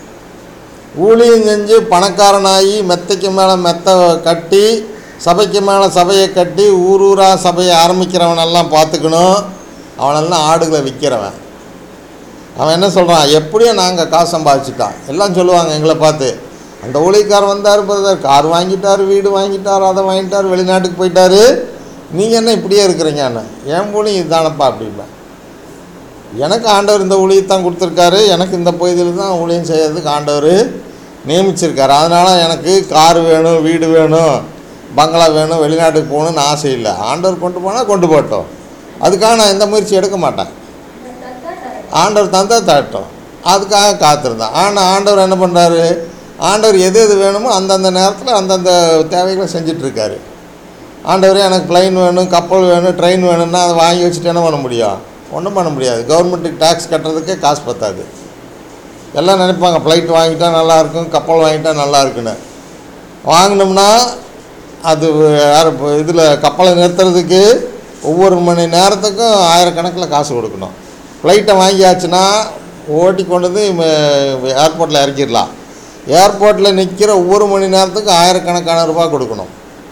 ஊழியம் செஞ்சு பணக்காரனாகி மெத்தைக்கு மேலே மெத்தை கட்டி சபைக்கு மேலே சபையை கட்டி ஊர் ஊராக சபையை ஆரம்பிக்கிறவனெல்லாம் பார்த்துக்கணும் அவனெல்லாம் ஆடுகளை விற்கிறவன் அவன் என்ன சொல்கிறான் எப்படியோ நாங்கள் காசு சம்பாதிச்சிட்டான் எல்லாம் சொல்லுவாங்க எங்களை பார்த்து அந்த ஊழியக்காரர் வந்தார் பிரதர் கார் வாங்கிட்டார் வீடு வாங்கிட்டார் அதை வாங்கிட்டார் வெளிநாட்டுக்கு போயிட்டாரு நீங்கள் என்ன இப்படியே இருக்கிறீங்கன்னு என் ஊழியம் இதுதானப்பா அப்படிம்பேன் எனக்கு ஆண்டவர் இந்த ஊழியத்தான் கொடுத்துருக்காரு எனக்கு இந்த பகுதியில் தான் ஊழியம் செய்யறதுக்கு ஆண்டவர் நியமிச்சிருக்காரு அதனால் எனக்கு கார் வேணும் வீடு வேணும் பங்களா வேணும் வெளிநாட்டுக்கு போகணும்னு ஆசை இல்லை ஆண்டவர் கொண்டு போனால் கொண்டு போட்டோம் அதுக்காக நான் எந்த முயற்சி எடுக்க மாட்டேன் தத்தா தரட்டும். ஆண்டவர் தந்தா தரட்டும் அதுக்காக காத்திருந்தேன் ஆனால் ஆண்டவர் என்ன பண்ணுறாரு ஆண்டவர் எது எது வேணுமோ அந்தந்த நேரத்தில் அந்தந்த தேவைகளை செஞ்சிட்ருக்காரு ஆண்டவரே எனக்கு பிளைன் வேணும் கப்பல் வேணும் ட்ரெயின் வேணும்னா அதை வாங்கி வச்சுட்டு என்ன பண்ண முடியும் ஒன்றும் பண்ண முடியாது கவர்மெண்ட்டுக்கு டேக்ஸ் கட்டுறதுக்கே காசு பத்தாது எல்லாம் நினைப்பாங்க ஃப்ளைட் வாங்கிட்டா நல்லா இருக்கும் கப்பல் வாங்கிட்டா நல்லா இருக்குன்னு வாங்கினோம்னா அது யார் இதில் கப்பலை நிறுத்துறதுக்கு ஒவ்வொரு மணி நேரத்துக்கும் ஆயிரக்கணக்கில் காசு கொடுக்கணும் ஃப்ளைட்டை வாங்கியாச்சுன்னா ஓட்டி கொண்டு வந்து ஏர்போர்ட்டில் இறக்கிடலாம் ஏர்போர்ட்டில் நிற்கிற ஒவ்வொரு மணி நேரத்துக்கு ஆயிரக்கணக்கான ரூபாய் கொடுக்கணும்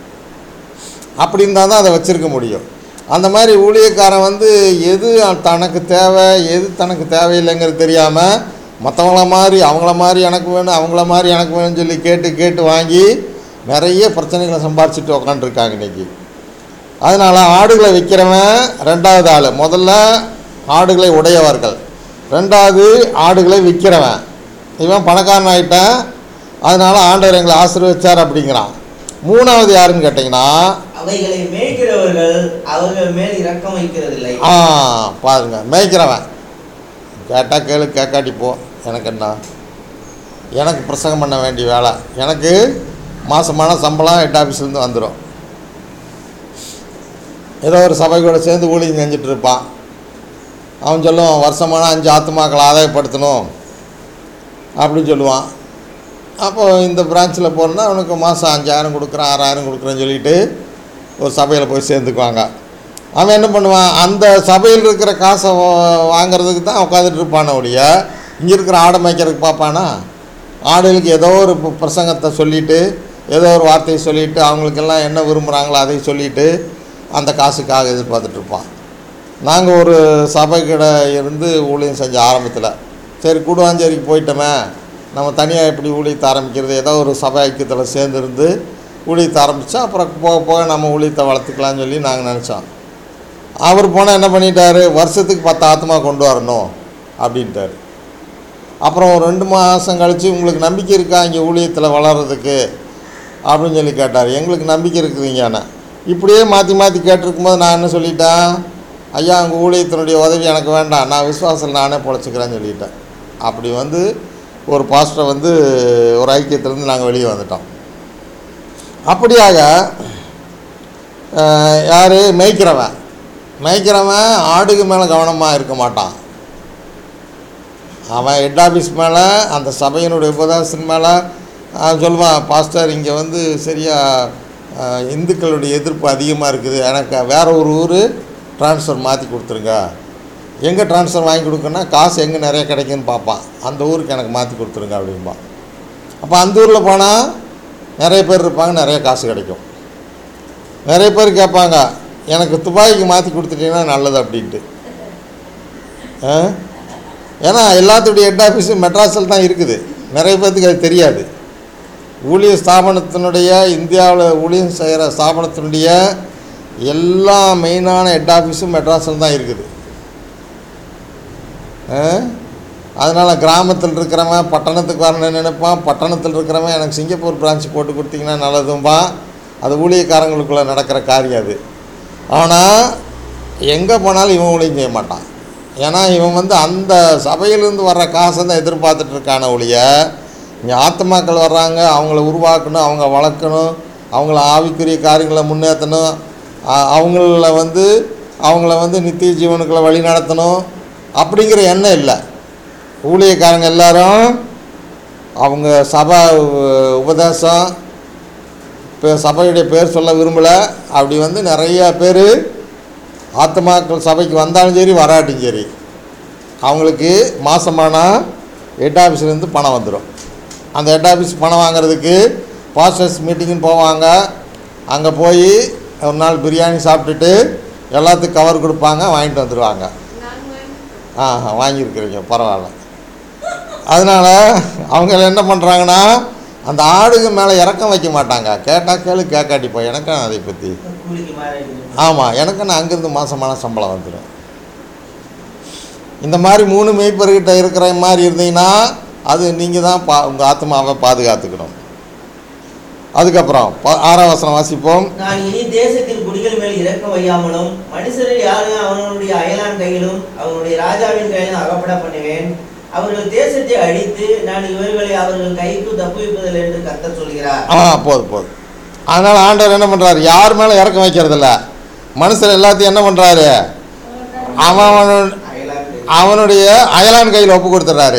அப்படி இருந்தால் தான் அதை வச்சுருக்க முடியும் அந்த மாதிரி ஊழியக்காரன் வந்து எது தனக்கு தேவை எது தனக்கு தேவையில்லைங்கிறது தெரியாமல் மற்றவங்கள மாதிரி அவங்கள மாதிரி எனக்கு வேணும் அவங்கள மாதிரி எனக்கு வேணும்னு சொல்லி கேட்டு கேட்டு வாங்கி நிறைய பிரச்சனைகளை சம்பாரிச்சிட்டு உக்காந்துருக்காங்க இன்னைக்கு அதனால் ஆடுகளை விற்கிறவன் ரெண்டாவது ஆள் முதல்ல ஆடுகளை உடையவர்கள் ரெண்டாவது ஆடுகளை விற்கிறவன் இவன் பணக்காரன் ஆகிட்டான் அதனால் ஆண்டவர் எங்களை ஆசீர்வதிச்சார் அப்படிங்கிறான் மூணாவது யாருன்னு கேட்டிங்கன்னா அவைகளை மேய்க்கிறவர்கள் அவர்கள் மேல் இரக்கம் வைக்கிறதில்லை ஆ பாருங்க மேய்க்கிறவன் கேட்டால் கேளு கேட்காட்டி போ எனக்கு என்ன எனக்கு பிரசங்கம் பண்ண வேண்டிய வேலை எனக்கு மாதமான சம்பளம் ஹெட் ஆஃபீஸ்லேருந்து வந்துடும் ஏதோ ஒரு சபை கூட சேர்ந்து ஊழியம் செஞ்சுட்டு இருப்பான் அவன் சொல்லுவான் வருஷமான அஞ்சு ஆத்துமாக்களை ஆதாயப்படுத்தணும் அப்படின்னு சொல்லுவான் அப்போ இந்த பிரான்ச்சில் போகிறேன்னா அவனுக்கு மாதம் அஞ்சாயிரம் கொடுக்குறேன் ஆறாயிரம் கொடுக்குறேன்னு சொல்லிட்டு ஒரு சபையில் போய் சேர்ந்துக்குவாங்க அவன் என்ன பண்ணுவான் அந்த சபையில் இருக்கிற காசை வா- வாங்குறதுக்கு தான் உட்காந்துட்டு இருப்பானே ஒழிய இங்கே இருக்கிற ஆடை மேய்க்கிறதுக்கு பார்ப்பானா ஆடுகளுக்கு ஏதோ ஒரு ப- பிரசங்கத்தை சொல்லிட்டு ஏதோ ஒரு வார்த்தையை சொல்லிட்டு அவங்களுக்கெல்லாம் என்ன விரும்புகிறாங்களோ அதை சொல்லிட்டு அந்த காசுக்காக எதிர்பார்த்துட்டு இருப்பான் நாங்கள் ஒரு சபைக்கிட இருந்து ஊழியம் செஞ்ச ஆரம்பத்தில் சரி கூடுவாஞ்சேரிக்கு போயிட்டோமே நம்ம தனியாக எப்படி ஊழியத்தை ஆரம்பிக்கிறது ஏதோ ஒரு சபை ஐக்கியத்தில் சேர்ந்துருந்து ஊழியத்தை ஆரம்பித்தா அப்புறம் போக போக நம்ம ஊழியத்தை வளர்த்துக்கலாம்னு சொல்லி நாங்கள் நினச்சோம் அவர் போனால் என்ன பண்ணிட்டாரு வருஷத்துக்கு பத்து ஆத்மா கொண்டு வரணும் அப்படின்ட்டாரு அப்புறம் ஒரு ரெண்டு மாதம் கழித்து உங்களுக்கு நம்பிக்கை இருக்கா இங்கே ஊழியத்தில் வளர்கிறதுக்கு அப்படின்னு சொல்லி கேட்டார் எங்களுக்கு நம்பிக்கை இருக்குதுங்கண்ணா இப்படியே மாற்றி மாற்றி கேட்டிருக்கும்போது நான் என்ன சொல்லிட்டேன் ஐயா உங்கள் ஊழியத்தினுடைய உதவி எனக்கு வேண்டாம் நான் விசுவாசத்தில் நானே பொழைச்சிக்கிறேன்னு சொல்லிட்டேன் அப்படி வந்து ஒரு பாஸ்டரை வந்து ஒரு ஐக்கியத்திலேருந்து நாங்கள் வெளியே வந்துட்டோம் அப்படியாக யார் மேய்க்கிறவன் மேய்க்கிறவன் ஆடுக்கு மேலே கவனமாக இருக்க மாட்டான் அவன் ஹெட் ஆஃபீஸ் மேலே அந்த சபையினுடைய உபதேசத்தின் மேலே அவன் சொல்லுவான் பாஸ்டர் இங்கே வந்து சரியாக அஹ், இந்துக்களுடைய எதிர்ப்பு அதிகமாக இருக்குது எனக்கு வேற ஒரு ஊர் ட்ரான்ஸ்ஃபர் மாற்றி கொடுத்துருங்க எங்கே ட்ரான்ஸ்ஃபர் வாங்கி கொடுக்கணும்னா காசு எங்கே நிறைய கிடைக்குன்னு பார்ப்பான் அந்த ஊருக்கு எனக்கு மாற்றி கொடுத்துருங்க அப்படிம்பான் அப்போ அந்த ஊரில் போனால் நிறைய பேர் இருப்பாங்க நிறைய காசு கிடைக்கும் நிறைய பேர் கேட்பாங்க எனக்கு துபாய்க்கு மாற்றி கொடுத்துட்டீங்கன்னா நல்லது அப்படின்ட்டு ஆ? ஏன்னா எல்லாத்துடைய ஹெட் ஆஃபீஸும் மெட்ராஸில் தான் இருக்குது நிறைய பேர்த்துக்கு அது தெரியாது ஊழிய ஸ்தாபனத்தினுடைய இந்தியாவில் ஊழியம் செய்கிற ஸ்தாபனத்தினுடைய எல்லா மெயினான ஹெட் ஆஃபீஸும் மெட்ராஸில் தான் இருக்குது அதனால் கிராமத்தில் இருக்கிறவன் பட்டணத்துக்கு வரணும்னு நினைப்பான் பட்டணத்தில் இருக்கிறவன் எனக்கு சிங்கப்பூர் பிரான்ச் போட்டு கொடுத்தீங்கன்னா நல்லதும்பா அது ஊழியக்காரங்களுக்குள்ளே நடக்கிற காரியம் அது ஆனால் எங்கே போனாலும் இவன் ஊழியம் செய்ய மாட்டான் ஏன்னா இவன் வந்து அந்த சபையிலேருந்து வர்ற காசை தான் எதிர்பார்த்துட்டு இருக்கான ஒழிய இங்கே ஆத்மாக்கள் வர்றாங்க அவங்கள உருவாக்கணும் அவங்க வளர்க்கணும் அவங்கள ஆவிக்குரிய காரியங்களை முன்னேற்றணும் அ- அவங்கள வந்து அவங்கள வந்து நித்திய ஜீவனுக்குள்ள வழி நடத்தணும் அப்படிங்கிற எண்ணம் இல்லை ஊழியக்காரங்க எல்லாரும் அவங்க சபை உ- உபதேசம் இப்போ சபையுடைய பேர் சொல்ல விரும்பலை அப்படி வந்து நிறைய பேர் ஆத்மாக்கள் சபைக்கு வந்தாலும் சரி வராட்டும் சரி அவங்களுக்கு மாதமானால் ஹெட் ஆஃபீஸ்லேருந்து பணம் வந்துடும் அந்த ஹெட் ஆஃபீஸ் பணம் வாங்குறதுக்கு பாஸ்டர்ஸ் மீட்டிங்னு போவாங்க அங்கே போய் ஒரு நாள் பிரியாணி சாப்பிட்டுட்டு எல்லாத்துக்கும் கவர் கொடுப்பாங்க வாங்கிட்டு வந்துடுவாங்க ஆ வாங்கியிருக்கிறீங்க பரவாயில்ல அதனால் அவங்க என்ன பண்ணுறாங்கன்னா அந்த ஆடுங்க மேலே இறக்கம் வைக்க மாட்டாங்க கேட்டால் கேளு கேட்காட்டி போய் எனக்கும் அதை பற்றி கூலிக்கு மாறி ஆமாம் எனக்கு நான் அங்கேருந்து மாதமான சம்பளம் வந்துடும் இந்த மாதிரி மூணு மெய்ப்பர்கிட்ட இருக்கிற மாதிரி இருந்தீங்கன்னா அது நீங்கள் தான் பா உங்கள் ஆத்மாவை பாதுகாத்துக்கணும் அதுக்கப்புறம் ப- ஆறாம் வசனம் வாசிப்போம் நான் இனி தேசத்தின் குடிகள் மேல் இறக்கம் வையாமலும் மனுஷரில் யாரும் அவனுடைய அயலான் கையிலும் அவனுடைய ராஜாவின் கையிலும் அகப்பட பண்ணுவேன் அவர்கள் தேசத்தை அழித்து நான் இவர்களை அவர்கள் கைக்கு தப்புவிப்பதில்லை என்று கர்த்தர் சொல்கிறார் ஆ போதும் போதும் அதனால் ஆண்டவர் என்ன பண்ணுறாரு யார் மேலே இறக்கம் வைக்கிறதில்ல மனுஷர் எல்லாத்தையும் என்ன பண்ணுறாரு அவன் அவனோட- அயலான் கை. அவனுடைய அயலான் கையில் ஒப்பு கொடுத்துட்றாரு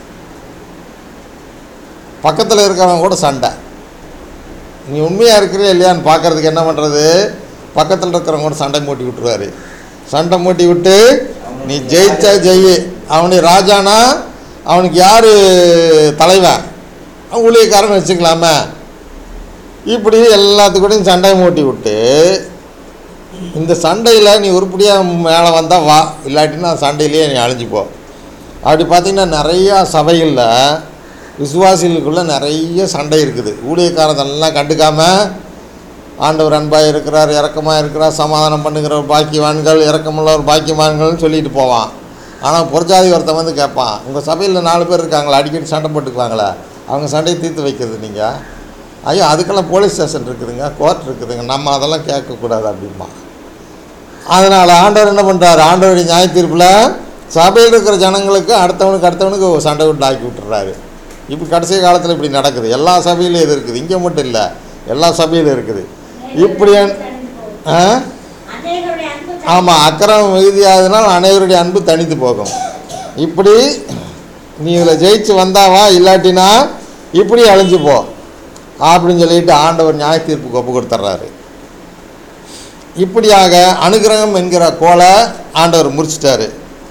பக்கத்தில் இருக்கிறவங்க கூட சண்டை நீ உண்மையாக இருக்கிறியா இல்லையான்னு பார்க்கறதுக்கு என்ன பண்ணுறது பக்கத்தில் இருக்கிறவங்க கூட சண்டை மூட்டி விட்டுருவாரு சண்டை மூட்டி விட்டு நீ ஜெயிச்சா ஜெயி அவனுடைய ராஜானா அவனுக்கு யார் தலைவன் அவன் ஊழியக்காரன் வச்சுக்கலாமே இப்படி எல்லாத்துக்கூடையும் சண்டையை மூட்டி விட்டு இந்த சண்டையில் நீ உருப்படியாக மேலே வந்தால் வா இல்லாட்டினா சண்டையிலேயே நீ அழிஞ்சு போ அப்படி பார்த்தீங்கன்னா நிறையா சபைகளில் விசுவாசிகளுக்குள்ளே நிறைய சண்டை இருக்குது ஊழியக்காரதெல்லாம் கண்டுக்காம ஆண்டவர் அன்பாக இருக்கிறார் இரக்கமாக இருக்கிறார் சமாதானம் பண்ணுகிற ஒரு பாக்கியவான்கள் இரக்கமுள்ள ஒரு பாக்கியவான்கள்னு சொல்லிட்டு போவான் ஆனால் புறஜாதி ஒருத்தன் வந்து கேட்பான் உங்கள் சபையில் நாலு பேர் இருக்காங்களா அடிக்கடி சண்டை போட்டுக்குவாங்களே அவங்க சண்டையை தீர்த்து வைக்கிறது நீங்கள் ஐயோ அதுக்கெல்லாம் போலீஸ் ஸ்டேஷன் இருக்குதுங்க கோர்ட் இருக்குதுங்க நம்ம அதெல்லாம் கேட்கக்கூடாது அப்படிம்பா அதனால் ஆண்டவர் என்ன பண்ணுறாரு ஆண்டவருடைய நியாய தீர்ப்பில் சபையில் இருக்கிற ஜனங்களுக்கு அடுத்தவனுக்கு அடுத்தவனுக்கு ஒரு சண்டை விட்டு ஆக்கி விட்டுறாரு இப்போ கடைசி காலத்தில் இப்படி நடக்குது எல்லா சபையிலும் இது இருக்குது இங்கே மட்டும் இல்லை எல்லா சபையிலும் இருக்குது இப்படி ஆ அநேகருடைய அன்பு ஆமாம் அக்கறம் மிகுதியாதனால் அனைவருடைய அன்பு தனித்து போகும் இப்படி நீ இதில் ஜெயிச்சு வந்தாவா இல்லாட்டினா இப்படி அழிஞ்சு போ அப்படின்னு சொல்லிட்டு ஆண்டவர் நியாய தீர்ப்புக்கு ஒப்பு கொடுத்துட்றாரு இப்படியாக அனுகிரகம் என்கிற கோலை ஆண்டவர் முடிச்சிட்டாரு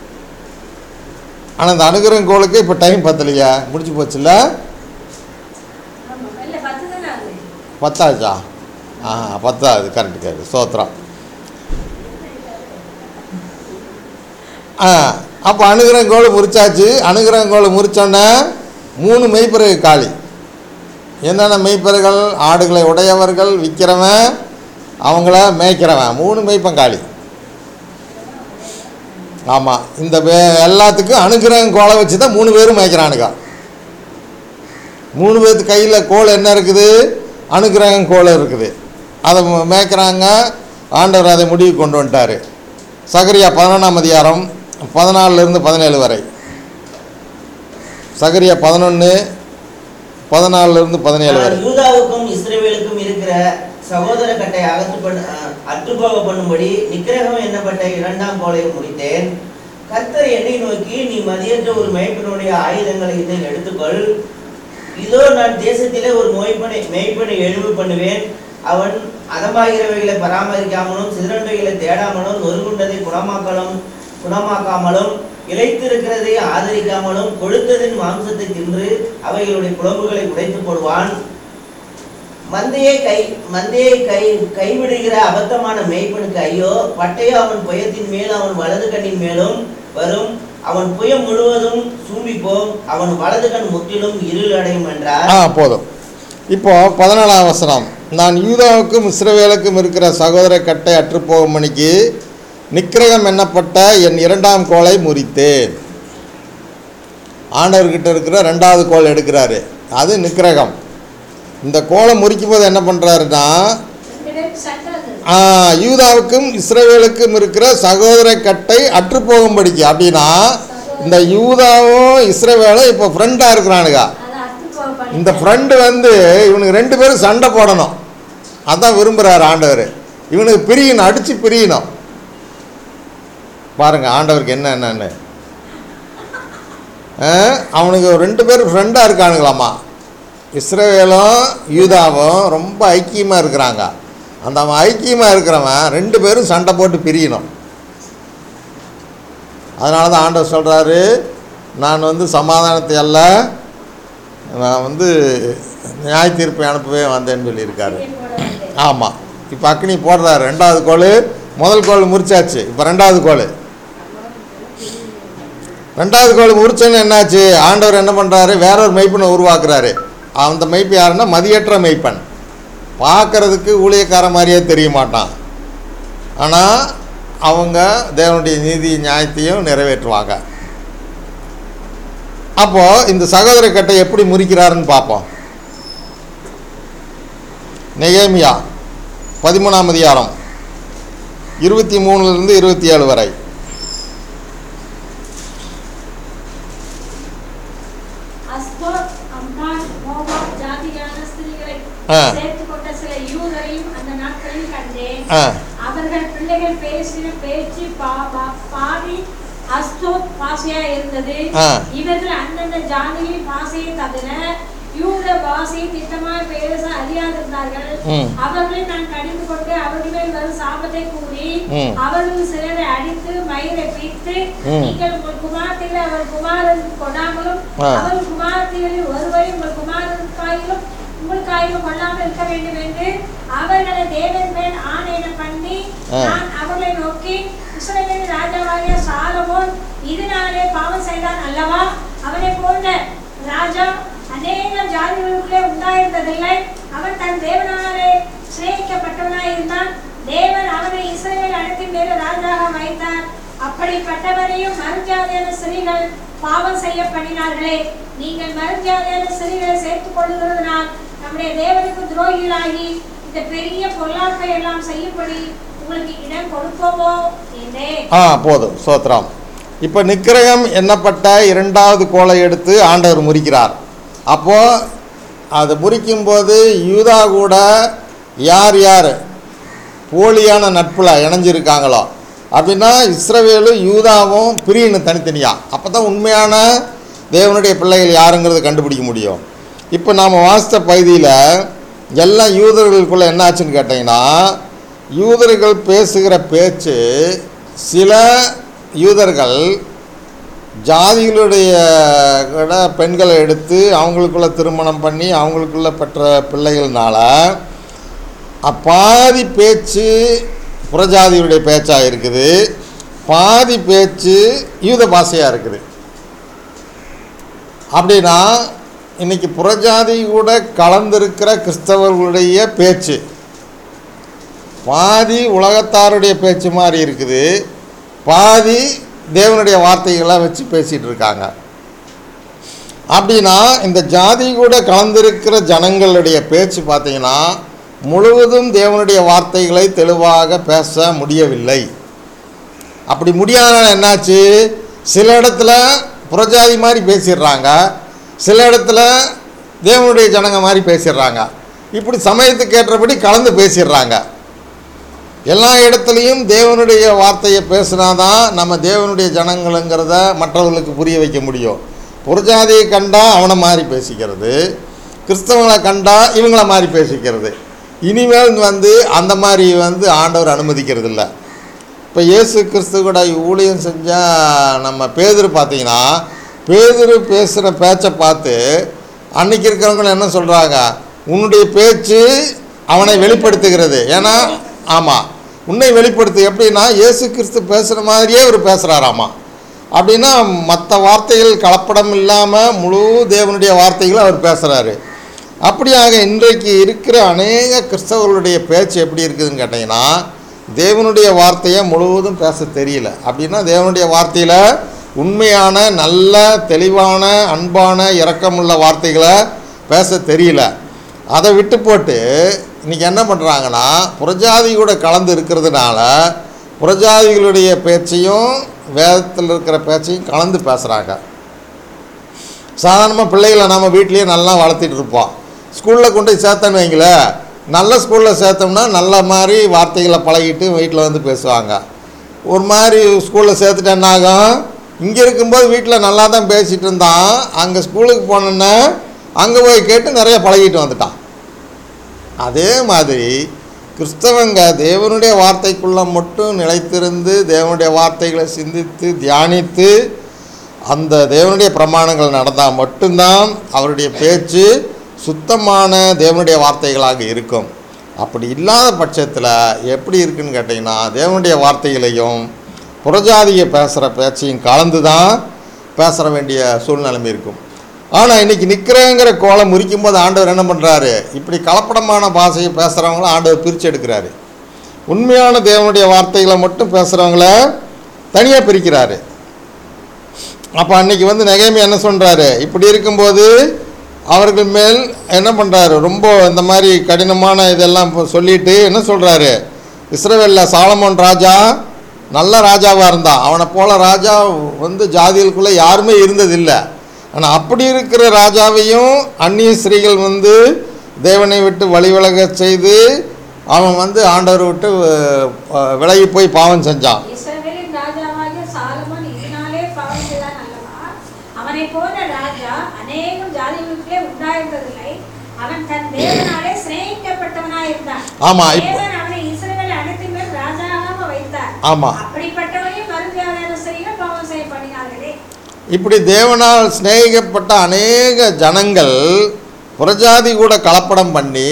ஆனால் அந்த அனுகிரகம் கோலுக்கு இப்போ டைம் பத்தலையா முடிச்சு போச்சுல்ல ஆமா, இல்ல, பத்து தானே ஆகுது. பத்தாச்சா ஆ பத்தாவது கரெக்டு கரெக்டு ஸ்தோத்திரம் ஆ அப்போ அனுகிரகம் கோலை முறிச்சாச்சு அனுகிரகம் கோலை முறிச்சோன்னே மூணு மெய்ப்பறகு காளி என்னென்ன மெய்ப்பர்கள் ஆடுகளை உடையவர்கள் விற்கிறவன் அவங்கள மேய்க்கிறவன் மூணு மெய்ப்பன் காளி ஆமாம் இந்த வே- எல்லாத்துக்கும் அனுகிரகம் கோலை வச்சு தான் மூணு பேரும் மேய்க்கிறானுங்க மூணு பேர்த்து கையில் கோல் என்ன இருக்குது அனுகிரகம் கோல் இருக்குது அதை ம- மேய்க்கிறாங்க ஆண்டவர் அதை முடிவு கொண்டு வந்துட்டார் சகரியா பதினொன்றாம் அதிகாரம் பதினாலிருந்து பதினேழு வரை சகரியா பதினொன்று பதினாலிருந்து பதினேழு வரை நான் யூதாவுக்கும் இஸ்ரவேலுக்கும் இருக்கிற சகோதர கட்டை அகற்றுப்பண் அஹ், அற்றுப்போக பண்ணும்படி நிக்கிரகம் எண்ணப்பட்ட இரண்டாம் கோலையை முடித்தேன் கர்த்தர் என்னை நோக்கி நீ மதியற்ற ஒரு மேய்ப்பனுடைய ஆயுதங்களை இதை எடுத்துக்கொள் இதோ நான் தேசத்திலே ஒரு மொய்ப்பனை மேய்ப்பனை எழுவு பண்ணுவேன் அவன் அதமாகிறவைகளை பராமரிக்காமலும் சிதறண்டைகளை தேடாமலும் நொறுங்குண்டதை குணமாக்கலும் குணமாக்காமலும் இழைத்திருக்கிறதை ஆதரிக்காமலும் கொழுத்ததின் மாம்சத்தை தின்று அவைகளுடைய குழம்புகளை உடைத்து போடுவான் மந்தையை கை மந்தையை கை கைவிடுகிற அபத்தமான மேய்ப்பனுக்கு ஐயோ பட்டயோ அவன் புயத்தின் மேலும் அவன் வலது கண்ணின் மேலும் வரும் அவன் புயம் முழுவதும் சூம்பிப்போம் அவன் வலது கண் முற்றிலும் இருள் அடையும் என்றார் ஆ போதும் இப்போ பதினாலாம் வசனம் நான் யூதாவுக்கும் இஸ்ரவேலுக்கும் இருக்கிற சகோதர கட்டை அற்றுப்போகும் மணிக்கு நிக்கிரகம் எண்ணப்பட்ட என் இரண்டாம் கோலை முறித்தேன் ஆண்டவர்கிட்ட இருக்கிற ரெண்டாவது கோல் எடுக்கிறாரு அது நிக்கிரகம் இந்த கோலை முறிக்கும் போது என்ன பண்ணுறாருன்னா ரெண்டு பேருக்கு சண்டை வந்தது ஆ, யூதாவுக்கும் இஸ்ரவேலுக்கும் இருக்கிற சகோதர கட்டை அற்றுப்போகும்படிக்கு அப்படின்னா இந்த யூதாவும் இஸ்ரவேலும் இப்போ ஃப்ரெண்டாக இருக்கிறானுங்க அதை அத்து போக இந்த ஃப்ரெண்டு வந்து இவனுக்கு ரெண்டு பேரும் சண்டை போடணும் அதான் விரும்புகிறார் ஆண்டவர் இவனுக்கு பிரியணும் அடித்து பிரியணும் பாருங்க ஆண்டவருக்கு என்ன என்னன்னு ஆ, அவனுக்கு ரெண்டு பேரும் ஃப்ரெண்டாக இருக்கானுங்களாமா இஸ்ரவேலும் யூதாவும் ரொம்ப ஐக்கியமாக இருக்கிறாங்க அந்த அவன் ஐக்கியமாக இருக்கிறவன் ரெண்டு பேரும் சண்டை போட்டு பிரியணும் அதனால தான் ஆண்டவர் சொல்கிறாரு நான் வந்து சமாதானத்தை அல்ல நான் வந்து நியாய தீர்ப்பை அனுப்பவே வந்தேன்னு சொல்லியிருக்காரு போட வந்தேன் ஆமாம் இப்போ அக்னி போடுறாரு ரெண்டாவது கோல் முதல் கோல் முறிச்சாச்சு இப்போ ரெண்டாவது கோல் ரெண்டாவது கோல் முறிச்சோன்னு என்னாச்சு ஆண்டவர் என்ன பண்ணுறாரு வேற ஒரு மெய்ப்பனை உருவாக்குறாரு அந்த மெய்ப்பு யாருன்னா மதியற்ற மெய்ப்பன் பார்க்கறதுக்கு ஊழியக்கார மாதிரியே தெரிய மாட்டான் ஆனால் அவங்க தேவனுடைய நீதி நியாயத்தையும் நிறைவேற்றுவாங்க அப்போது இந்த சகோதர கட்டை எப்படி முறிக்கிறாருன்னு பார்ப்போம் நெகேமியா பதிமூணாம் அதிகாரம் இருபத்தி மூணுலேருந்து இருபத்தி ஏழு வரை அஸ்தோத், அம்மான், மோவாப் ஜாதியான ஸ்திரீகளை ஆ. சேர்த்துக் கொண்ட சில யூதரையும் அந்த நாட்களில் கண்டேன் ஆ அவர்கள் பிள்ளைகள் பேசின பேச்சு பா- பா- பாதி அஸ்தோத் பாஷையா இருந்தது ஆ. இவர்கள் அந்தந்த ஜாதியின் பாஷையை தவிர யூத பாஷையை திட்டமாய் பேச அறியாதிருந்தார்கள் ம். அவர்களை நான் கடிந்து கொண்டு அவர்கள் மேல் வரும் சாபத்தை கூறி ம். அவர்கள் சிலரை அடித்து மயிரை பிய்த்து ம். நீங்கள் உங்கள் குமாரத்திலே அவர் குமாரனுக்கு கொடாமலும் ஆ. அவர் குமாரத்திகளில் ஒருவரை உங்கள் குமாரனுக்காயிலும் உங்களுக்காயிலும் கொள்ளாமல் இருக்க வேண்டும் என்று அவர்களை தேவன் மேல் ஆணையிட பண்ணி ஆ. நான் அவர்களை நோக்கி இஸ்ரவேலின் ராஜாவாகிய சாலமோன் இதனாலே பாவம் செய்தான் அல்லவா அவனை போன்ற ராஜா அநேக ஜாதிகளுக்குள்ளே உண்டாயிருந்ததில்லை அவன் தன் தேவனாலே சிநேகிக்கப்பட்டவனாய் இருந்தான் தேவன் அவனை இஸ்ரவேல் அனைத்தின் மேல ராஜாக வைத்தார் அப்படிப்பட்டவரையும் மறுஜாதியான ஸ்திரீகள் பாவம் செய்ய பண்ணினார்களே நீங்கள் மறுஜாதியான ஸ்திரீகளை சேர்த்துக் கொள்ளுகிறதுனால் நம்முடைய தேவனுக்கு துரோகிகளாகி இந்த பெரிய பொல்லாப்பை எல்லாம் செய்யும்படி உங்களுக்கு இடம் கொடுப்போமோ என்றேன் ஆ போதும் சோத்ரம் இப்போ நிக்கிரகம் எண்ணப்பட்ட இரண்டாவது கோலை எடுத்து ஆண்டவர் முறிக்கிறார் அப்போது அது முறிக்கும்போது யூதா கூட யார் யார் போலியான நட்பில் இணைஞ்சிருக்காங்களோ அப்படின்னா இஸ்ரவேலும் யூதாவும் பிரியணும் தனித்தனியாக அப்போ தான் உண்மையான தேவனுடைய பிள்ளைகள் யாருங்கிறத கண்டுபிடிக்க முடியும் இப்போ நாம் வாசித்த பகுதியில் எல்லாம் யூதர்களுக்குள்ளே என்ன ஆச்சுன்னு கேட்டிங்கன்னா யூதர்கள் பேசுகிற பேச்சு சில யூதர்கள் ஜாதிகளுடைய கூட பெண்களை எடுத்து அவங்களுக்குள்ள திருமணம் பண்ணி அவங்களுக்குள்ள பெற்ற பிள்ளைகள்னால பாதி பேச்சு புறஜாதியுடைய பேச்சாக இருக்குது பாதி பேச்சு யூத பாஷையாக இருக்குது அப்படின்னா இன்னைக்கு புறஜாதி கூட கலந்திருக்கிற கிறிஸ்தவர்களுடைய பேச்சு பாதி உலகத்தாருடைய பேச்சு மாதிரி இருக்குது பாதி தேவனுடைய வார்த்தைகளை வச்சு பேசிகிட்டு இருக்காங்க அப்படின்னா இந்த ஜாதி கூட கலந்திருக்கிற ஜனங்களுடைய பேச்சு பார்த்தீங்கன்னா முழுவதும் தேவனுடைய வார்த்தைகளை தெளிவாக பேச முடியவில்லை அப்படி முடியாதனால என்னாச்சு சில இடத்துல புறஜாதி மாதிரி பேசிடுறாங்க சில இடத்துல தேவனுடைய ஜனங்க மாதிரி பேசிடுறாங்க இப்படி சமயத்துக்கு ஏற்றபடி கலந்து பேசிடுறாங்க எல்லா இடத்துலையும் தேவனுடைய வார்த்தையை பேசினாதான் நம்ம தேவனுடைய ஜனங்களுங்கிறத மற்றவர்களுக்கு புரிய வைக்க முடியும் புறஜாதியை கண்டா அவனை மாதிரி பேசிக்கிறது கிறிஸ்தவங்களை கண்டா இவங்கள மாதிரி பேசிக்கிறது இனிமேல் வந்து அந்த மாதிரி வந்து ஆண்டவர் அனுமதிக்கிறது இல்லை இப்போ இயேசு கிறிஸ்து கூட ஊழியம் செஞ்சால் நம்ம பேதுரு பார்த்தீங்கன்னா பேதுரு பேசுகிற பேச்சை பார்த்து அன்னைக்கு இருக்கிறவங்க என்ன சொல்கிறாங்க உன்னுடைய பேச்சு அவனை வெளிப்படுத்துகிறது ஏன்னா ஆமாம் உன்னை வெளிப்படுத்து எப்படின்னா இயேசு கிறிஸ்து பேசுகிற மாதிரியே அவர் பேசுகிறாராமா அப்படின்னா மற்ற வார்த்தைகள் கலப்படம் இல்லாமல் முழு தேவனுடைய வார்த்தைகளை அவர் பேசுகிறாரு அப்படியாக இன்றைக்கு இருக்கிற அநேக கிறிஸ்தவர்களுடைய பேச்சு எப்படி இருக்குதுன்னு கேட்டிங்கன்னா தேவனுடைய வார்த்தையை முழுவதும் பேச தெரியல அப்படின்னா தேவனுடைய வார்த்தையில் உண்மையான நல்ல தெளிவான அன்பான இரக்கமுள்ள வார்த்தைகளை பேச தெரியல அதை விட்டு போட்டு இன்றைக்கி என்ன பண்ணுறாங்கன்னா புறஜாதி கூட கலந்து இருக்கிறதுனால புறஜாதிகளுடைய பேச்சையும் வேதத்தில் இருக்கிற பேச்சையும் கலந்து பேசுகிறாங்க சாதாரணமாக பிள்ளைகளை நம்ம வீட்லேயே நல்லா வளர்த்திட்டு இருப்போம் ஸ்கூலில் கொண்டு போய் சேர்த்தேன்னு வைங்களேன் நல்ல ஸ்கூலில் சேர்த்தோம்னா நல்ல மாதிரி வார்த்தைகளை பழகிட்டு வீட்டில் வந்து பேசுவாங்க ஒரு மாதிரி ஸ்கூலில் சேர்த்துட்டு என்ன ஆகும் இங்கே இருக்கும்போது வீட்டில் நல்லா தான் பேசிகிட்டு இருந்தான் அங்கே ஸ்கூலுக்கு போனோன்னே அங்கே போய் கேட்டு நிறைய பழகிட்டு வந்துட்டான் அதே மாதிரி கிறிஸ்தவங்க தேவனுடைய வார்த்தைக்குள்ளே மட்டும் நிலைத்திருந்து தேவனுடைய வார்த்தைகளை சிந்தித்து தியானித்து அந்த தேவனுடைய பிரமாணங்கள் நடந்தால் மட்டும்தான் அவருடைய பேச்சு சுத்தமான தேவனுடைய வார்த்தைகளாக இருக்கும் அப்படி இல்லாத பட்சத்தில் எப்படி இருக்குன்னு கேட்டிங்கன்னா தேவனுடைய வார்த்தைகளையும் புறஜாதிய பேசுகிற பேச்சையும் கலந்து தான் பேசுகிற வேண்டிய சூழ்நிலைமை இருக்கும் ஆனால் இன்றைக்கி நிற்கிறேங்கிற கோலம் முறிக்கும் போது ஆண்டவர் என்ன பண்ணுறாரு இப்படி கலப்படமான பாஷையை பேசுகிறவங்கள ஆண்டவர் பிரித்து எடுக்கிறாரு உண்மையான தேவனுடைய வார்த்தைகளை மட்டும் பேசுகிறவங்கள தனியாக பிரிக்கிறாரு அப்போ அன்னைக்கு வந்து நெகேமி என்ன சொல்கிறாரு இப்படி இருக்கும்போது அவர்கள் மேல் என்ன பண்ணுறாரு ரொம்ப இந்த மாதிரி கடினமான இதெல்லாம் இப்போ சொல்லிட்டு என்ன சொல்கிறாரு இஸ்ரவேலில் சாலமோன் ராஜா நல்ல ராஜாவாக இருந்தான் அவனை போல ராஜா வந்து ஜாதிகளுக்குள்ளே யாருமே இருந்ததில்லை ஆனால் அப்படி இருக்கிற ராஜாவையும் அந்நிய ஸ்திரீகள் வந்து தேவனை விட்டு வழி விலகச் செய்து அவன் வந்து ஆண்டவரை விட்டு அஹ், விலகி போய் பாவம் செஞ்சான் இஸ்ரவேலின் ராஜாவாகிய சாலமோன் இதனாலே பாவம் செய்தான் அல்லவா அவனை போல ராஜா அநேகம் ஜாதிகளுக்கே உண்டாயிருந்ததில்லை அவன் தன் தேவனாலே சிநேகிக்கப்பட்டவனாய் இருந்தான் ஆமா, இப்ப- தேவன் அவனை இஸ்ரவேல் அனைத்தின் மேல் ராஜாவாக வைத்தார் ஆமாம் அப்படிப்பட்டவனையும் மறுபியாதான ஸ்திரீகள் பாவம் செய்ய பண்ணினார்களே இப்படி தேவனால் சிநேகிக்கப்பட்ட அநேக ஜனங்கள் புறஜாதி கூட கலப்படம் பண்ணி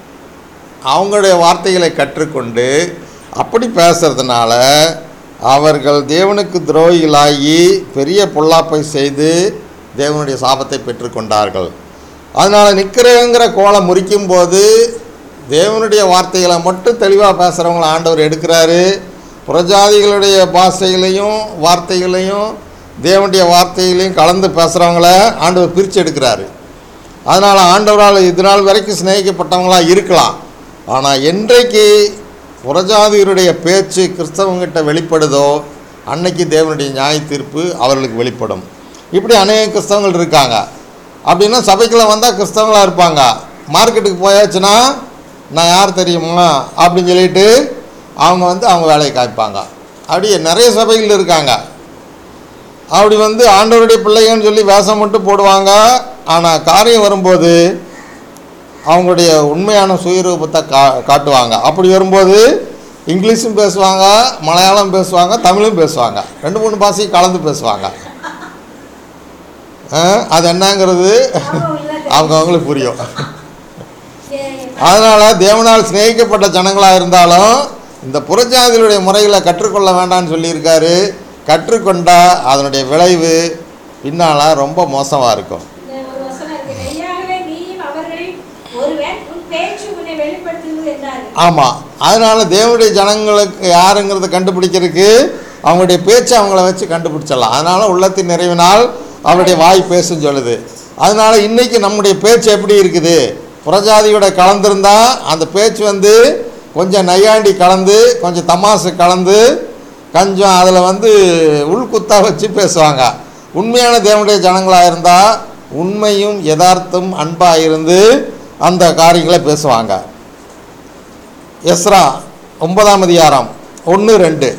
அவங்களுடைய வார்த்தைகளை கற்றுக்கொண்டு அப்படி பேசுறதுனால அவர்கள் தேவனுக்கு துரோகிகளாகி பெரிய பொல்லாப்பை செய்து தேவனுடைய சாபத்தை பெற்றுக்கொண்டார்கள் அதனால் நிற்கிறங்கிற கோலம் முறிக்கும் போது தேவனுடைய வார்த்தைகளை மட்டும் தெளிவாக பேசுகிறவங்கள ஆண்டவர் எடுக்கிறாரு புறஜாதிகளுடைய பாஷைகளையும் வார்த்தைகளையும் தேவனுடைய வார்த்தைகளையும் கலந்து பேசுகிறவங்கள ஆண்டவர் பிரித்து எடுக்கிறாரு அதனால் ஆண்டவரால் இது நாள் வரைக்கும் சிநேகிக்கப்பட்டவங்களாக இருக்கலாம் ஆனால் என்றைக்கு புறஜாதியருடைய பேச்சு கிறிஸ்தவங்கிட்ட வெளிப்படுதோ அன்னைக்கு தேவனுடைய நியாய தீர்ப்பு அவர்களுக்கு வெளிப்படும் இப்படி அநேக கிறிஸ்தவங்கள் இருக்காங்க அப்படின்னா சபைக்குள்ள வந்தால் கிறிஸ்தவங்களாக இருப்பாங்க மார்க்கெட்டுக்கு போயாச்சுன்னா நான் யார் தெரியுமா அப்படின்னு சொல்லிட்டு அவங்க வந்து அவங்க வேலையை காய்ப்பாங்க அப்படி நிறைய சபைகள் இருக்காங்க அப்படி வந்து ஆண்டவருடைய பிள்ளைங்கன்னு சொல்லி வேஷம் மட்டும் போடுவாங்க ஆனால் காரியம் வரும்போது அவங்களுடைய உண்மையான சுயரூபத்தை கா காட்டுவாங்க அப்படி வரும்போது இங்கிலீஷும் பேசுவாங்க மலையாளம் பேசுவாங்க தமிழும் பேசுவாங்க ரெண்டு மூணு பாஷையும் கலந்து பேசுவாங்க ஆ, அது என்னங்கிறது அவங்க அவங்களுக்கு புரியும் அதனால் தேவனால் சிநேகிக்கப்பட்ட ஜனங்களாக இருந்தாலும் இந்த புறஜாதிகளுடைய முறைகளை கற்றுக்கொள்ள வேண்டாம்னு சொல்லியிருக்காரு கற்றுக்கொண்டா அதனுடைய விளைவு பின்னால் ரொம்ப மோசமாக இருக்கும் இந்த ஒரு வசனம் இருக்கு மெய்யாகவே நீயும் அவர்களில் ஒருவன் உன் பேச்சு உன்னை வெளிப்படுத்துகிறது என்றாரு ஆமாம் அதனால் தேவனுடைய ஜனங்களுக்கு யாருங்கிறத கண்டுபிடிக்கிறதுக்கு அவங்களுடைய பேச்சை அவங்கள வச்சு கண்டுபிடிச்சிடலாம் அதனால் உள்ளத்தின் நிறைவினால் அவருடைய வாய் பேசுன்னு சொல்லுது அதனால் இன்றைக்கி நம்முடைய பேச்சு எப்படி இருக்குது புறஜாதியோட கலந்துருந்தா அந்த பேச்சு வந்து கொஞ்சம் நையாண்டி கலந்து கொஞ்சம் தமாசு கலந்து கொஞ்சம் அதில் வந்து உள்குத்தா வச்சு பேசுவாங்க உண்மையான தேவனுடைய ஜனங்களாக இருந்தால் உண்மையும் யதார்த்தம் அன்பாக இருந்து அந்த காரியங்களை பேசுவாங்க எஸ்ரா ஒன்பதாம் அதிகாரம் ஒன்று ரெண்டு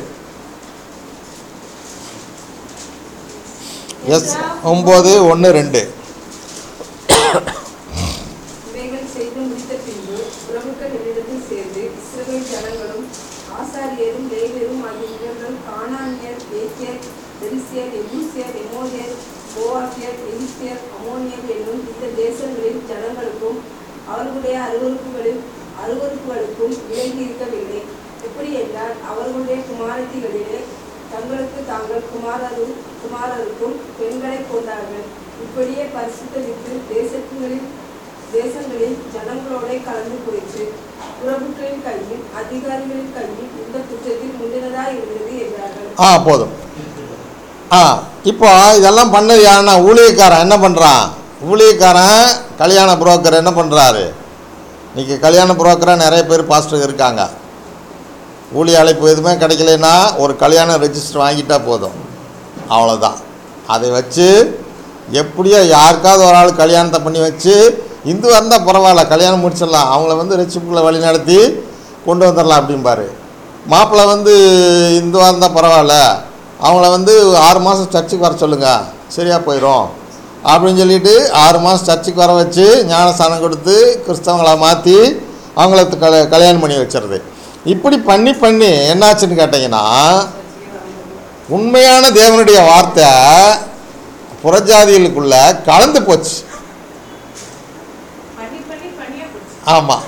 எஸ் ஒம்பது ஒன்று ரெண்டு இவைகள் செய்து முடித்த பின்பு பிரபுக்கள் என்னிடத்தில் சேர்ந்து இஸ்ரவேல் ஜனங்களும் ஆசாரியரும் லேவியரும் ஆகிய இவர்கள் கானானியர் ஏத்தியர் பெரிசியர் எபூசியர் எமோரியர் போவாக்கியர் எகிப்தியர் அமோனியர் என்னும் இந்த தேசங்களின் ஜனங்களுக்கும் அவர்களுடைய அருவருப்புகளில் அருவருப்புகளுக்கும் விலகி இருக்கவில்லை எப்படி என்றால் அவர்களுடைய குமாரத்திகளிலே தங்களுக்கு தாங்கள் குமாரரும் குமாரருக்கும் பெண்களை கொண்டார்கள் இப்படியே பரிசுத்தரித்து தேசங்களில் தேசங்களில் ஜனங்களோட கலந்து போயிற்று பிரபுக்களின் கையில் அதிகாரிகளின் கையில் இந்த குற்றத்தில் முந்தினதாய் இருந்தது என்றார்கள் ஆ போதும் ஆ இப்போ இதெல்லாம் பண்ணது யாருன்னா ஊழியக்காரன் என்ன பண்ணுறான் ஊழியக்காரன் கல்யாண புரோக்கர் என்ன பண்ணுறாரு இன்றைக்கி கல்யாண புரோக்கராக நிறைய பேர் பாஸ்டர் இருக்காங்க ஊழிய அழைப்பு எதுவுமே கிடைக்கலன்னா ஒரு கல்யாண ரெஜிஸ்டர் வாங்கிட்டா போதும் அவ்வளோதான் அதை வச்சு எப்படியோ யாருக்காவது ஒரு ஆள் கல்யாணத்தை பண்ணி வச்சு இந்துவாக இருந்தால் பரவாயில்ல கல்யாணம் முடிச்சிடலாம் அவங்கள வந்து ரெச்சிப்புகளை வழி நடத்தி கொண்டு வந்துடலாம் அப்படிம்பாரு மாப்பிள்ளை வந்து இந்துவாக இருந்தால் பரவாயில்ல அவங்கள வந்து ஆறு மாதம் சர்ச்சுக்கு வர சொல்லுங்கள் சரியாக போயிடும் அப்படின்னு சொல்லிட்டு ஆறு மாதம் சர்ச்சுக்கு வர வச்சு ஞானஸ்தானம் கொடுத்து கிறிஸ்தவங்களை மாற்றி அவங்கள கல கல்யாணம் பண்ணி வச்சிருது இப்படி பண்ணி பண்ணி என்னாச்சுன்னு கேட்டிங்கன்னா உண்மையான தேவனுடைய வார்த்தை புறஜாதிகளுக்குள்ள கலந்து போச்சு பண்ணி பண்ணி பண்ணியா போச்சு ஆமாம்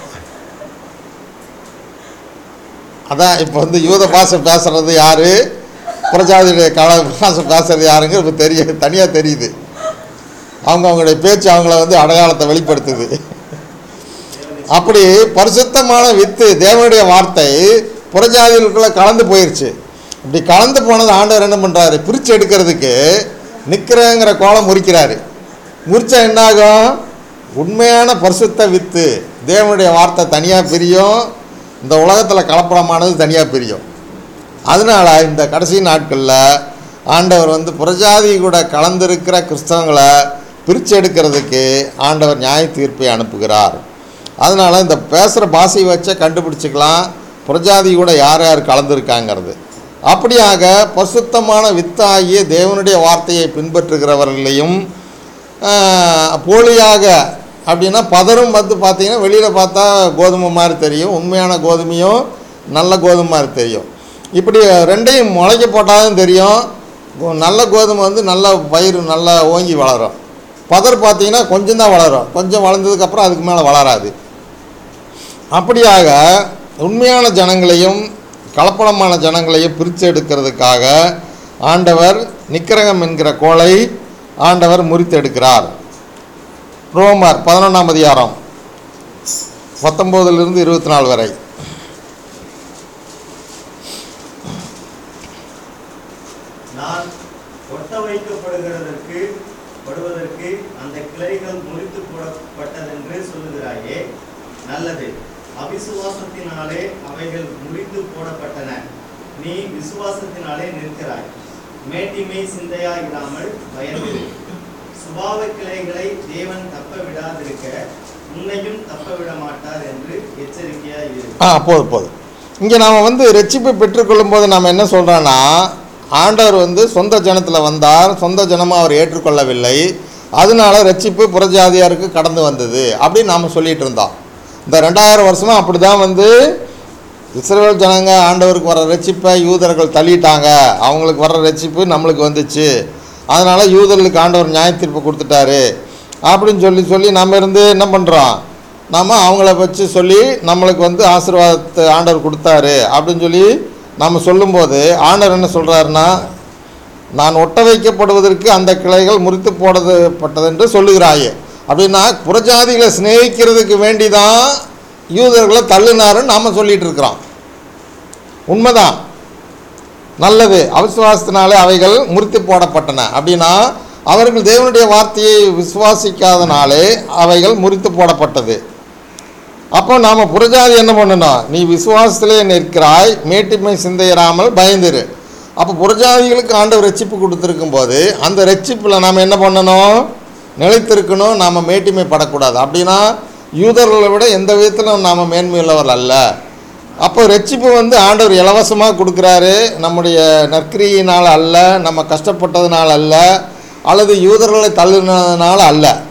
அதான் இப்போ வந்து யூத பாஷை பேசுறது யாரு புறஜாதியுடைய கல பாஷை பேசுறது யாருங்க இப்போ தெரிய தனியாக தெரியுது அவங்க அவங்களுடைய பேச்சு அவங்கள வந்து அடையாளத்தை வெளிப்படுத்துது அப்படி பரிசுத்தமான வித்து தேவனுடைய வார்த்தை புறஜாதிகளுக்குள்ள கலந்து போயிருச்சு இப்படி கலந்து போனது ஆண்டவர் என்ன பண்ணுறாரு பிரித்து எடுக்கிறதுக்கு நிற்கிறங்கிற கோலம் முறிக்கிறாரு முறிச்சா என்னாகும் உண்மையான பரிசுத்த வித்து தேவனுடைய வார்த்தை தனியாக பிரியும் இந்த உலகத்தில் கலப்படமானது தனியாக பிரியும் அதனால் இந்த கடைசி நாட்களில் ஆண்டவர் வந்து புறஜாதி கூட கலந்திருக்கிற கிறிஸ்தவங்களை பிரித்து எடுக்கிறதுக்கு ஆண்டவர் நியாய தீர்ப்பை அனுப்புகிறார் அதனால் இந்த பேசுகிற பாஷையை வச்சே கண்டுபிடிச்சிக்கலாம் புறஜாதி கூட யார் யார் கலந்துருக்காங்கிறது அப்படியாக பரிசுத்தமான வித்தாகிய தேவனுடைய வார்த்தையை பின்பற்றுகிறவர்களையும் ஆஹ், போலியாக அப்படின்னா பதரும் வந்து பார்த்தீங்கன்னா வெளியில் பார்த்தா கோதுமை மாதிரி தெரியும் உண்மையான கோதுமையும் நல்ல கோதுமை மாதிரி தெரியும் இப்படி ரெண்டையும் முளைக்க போட்டாலும் தெரியும் கோ- நல்ல கோதுமை வந்து நல்ல பயிர் நல்லா ஓங்கி வளரும் பதர் பார்த்தீங்கன்னா கொஞ்சம் தான் வளரும் கொஞ்சம் வளர்ந்ததுக்கப்புறம் அதுக்கு மேலே வளராது அப்படியாக உண்மையான ஜனங்களையும் கலப்படமான ஜனங்களையும் பிரித்து எடுக்கிறதுக்காக ஆண்டவர் நிக்கிரகம் என்கிற கோலை ஆண்டவர் முறித்து எடுக்கிறார் ரோமர் பதினொன்றாம் அதிகாரம் பத்தொம்போதுலேருந்து இருபத்தி நாலு வரை நான் ஒட்ட வைக்கப்படுகிறதற்கு படுவதற்கு அந்த கிளைகள் முறித்து போடப்பட்டதென்று சொல்லுகிறாயே நல்லது அவிசுவாசத்தினாலே அவைகள் முறித்து போடப்பட்டன நீ விசுவாசத்தினாலே நிற்கிறாய் மேட்டிமை சிந்தையாயிராமல் பயந்திரு சுபாவ கிளைகளை தேவன் தப்ப விடாதிருக்க உன்னையும் தப்ப விட மாட்டார் என்று எச்சரிக்கையாய் இரு ஆ போதும் போதும் இங்கே நாம் வந்து ரட்சிப்பை பெற்றுக்கொள்ளும் போது நாம் என்ன சொல்கிறோன்னா ஆண்டவர் வந்து சொந்த ஜனத்தில் வந்தார் சொந்த ஜனமாக அவர் ஏற்றுக்கொள்ளவில்லை அதனால ரட்சிப்பு புறஜாதியாருக்கு கடந்து வந்தது அப்படின்னு நாம் சொல்லிட்டு இருந்தோம் இந்த ரெண்டாயிரம் வருஷமாக அப்படி தான் வந்து இஸ்ரேல் ஜனங்க ஆண்டவருக்கு வர ரட்சிப்பை யூதர்கள் தள்ளிட்டாங்க அவங்களுக்கு வர ரட்சிப்பு நம்மளுக்கு வந்துச்சு அதனால் யூதர்களுக்கு ஆண்டவர் நியாய தீர்ப்பு கொடுத்துட்டாரு அப்படின்னு சொல்லி சொல்லி நம்ம இருந்து என்ன பண்ணுறோம் நம்ம அவங்கள வச்சு சொல்லி நம்மளுக்கு வந்து ஆசீர்வாதத்தை ஆண்டவர் கொடுத்தாரு அப்படின்னு சொல்லி நம்ம சொல்லும்போது ஆண்டவர் என்ன சொல்கிறாருன்னா நான் ஒட்ட வைக்கப்படுவதற்கு அந்த கிளைகள் முறித்து போடது பட்டது என்று சொல்லுகிறாயே அப்படின்னா புறஜாதிகளை சிநேகிக்கிறதுக்கு வேண்டி தான் யூதர்களை தள்ளினாருன்னு நாம் சொல்லிட்டு இருக்கிறோம் உண்மைதான் நல்லது அவிசுவாசத்தினாலே அவைகள் முறித்து போடப்பட்டன அப்படின்னா அவர்கள் தேவனுடைய வார்த்தையை விசுவாசிக்காதனாலே அவைகள் முறித்து போடப்பட்டது அப்போ நாம் புறஜாதி என்ன பண்ணணும் நீ விசுவாசத்திலே நிற்கிறாய் மேட்டிமை சிந்தையிராமல் பயந்துரு அப்போ புறஜாதிகளுக்கு ஆண்டவர் ரட்சிப்பு கொடுத்துருக்கும் போது அந்த ரட்சிப்பில் நாம் என்ன பண்ணணும் நிலைத்திருக்கணும் நாம் மேட்டிமை படக்கூடாது அப்படின்னா யூதர்களை விட எந்த விதத்திலும் நாம் மேன்மையுள்ளவர் அல்ல அப்போ ரட்சிப்பு வந்து ஆண்டவர் இலவசமாக கொடுக்குறாரு நம்முடைய நற்கிரியினால் அல்ல நம்ம கஷ்டப்பட்டதுனால அல்ல அல்லது யூதர்களை தள்ளினதுனால அல்ல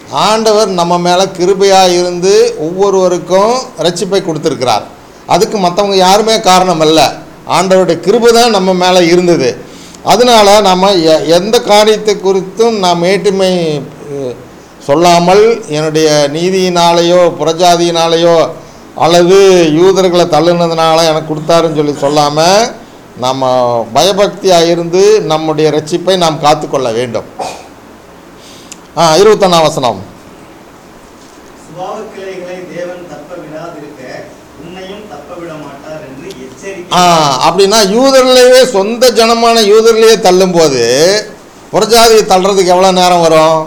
ஆண்டவர் நம்ம மேலே கிருபையாக இருந்து ஒவ்வொருவருக்கும் ரட்சிப்பை கொடுத்துருக்கிறார் அதுக்கு மற்றவங்க யாருமே காரணம் அல்ல ஆண்டவருடைய கிருபை தான் நம்ம மேலே இருந்தது அதனால் நம்ம எ- எந்த காரியத்தை குறித்தும் நாம் மேட்டுமை அஹ், சொல்லாமல் என்னுடைய நீதியினாலேயோ புறஜாதியினாலேயோ அல்லது யூதர்களை தள்ளுனதுனால எனக்கு கொடுத்தாருன்னு சொல்லி சொல்லாமல் நம்ம பயபக்தியாக இருந்து நம்முடைய ரட்சிப்பை நாம் காத்துக்கொள்ள வேண்டும் ஆ இருபத்தொன்னாம் வசனம் சுபாவ கிளைகளை தேவன் தப்ப விடாதிருக்க உன்னையும் தப்ப விட மாட்டார் என்று ஆ எச்சரிக்கை அப்படின்னா யூதர்லேயே சொந்த ஜனமான யூதர்லேயே தள்ளும்போது புறஜாதியை தள்ளுறதுக்கு எவ்வளோ நேரம் வரும்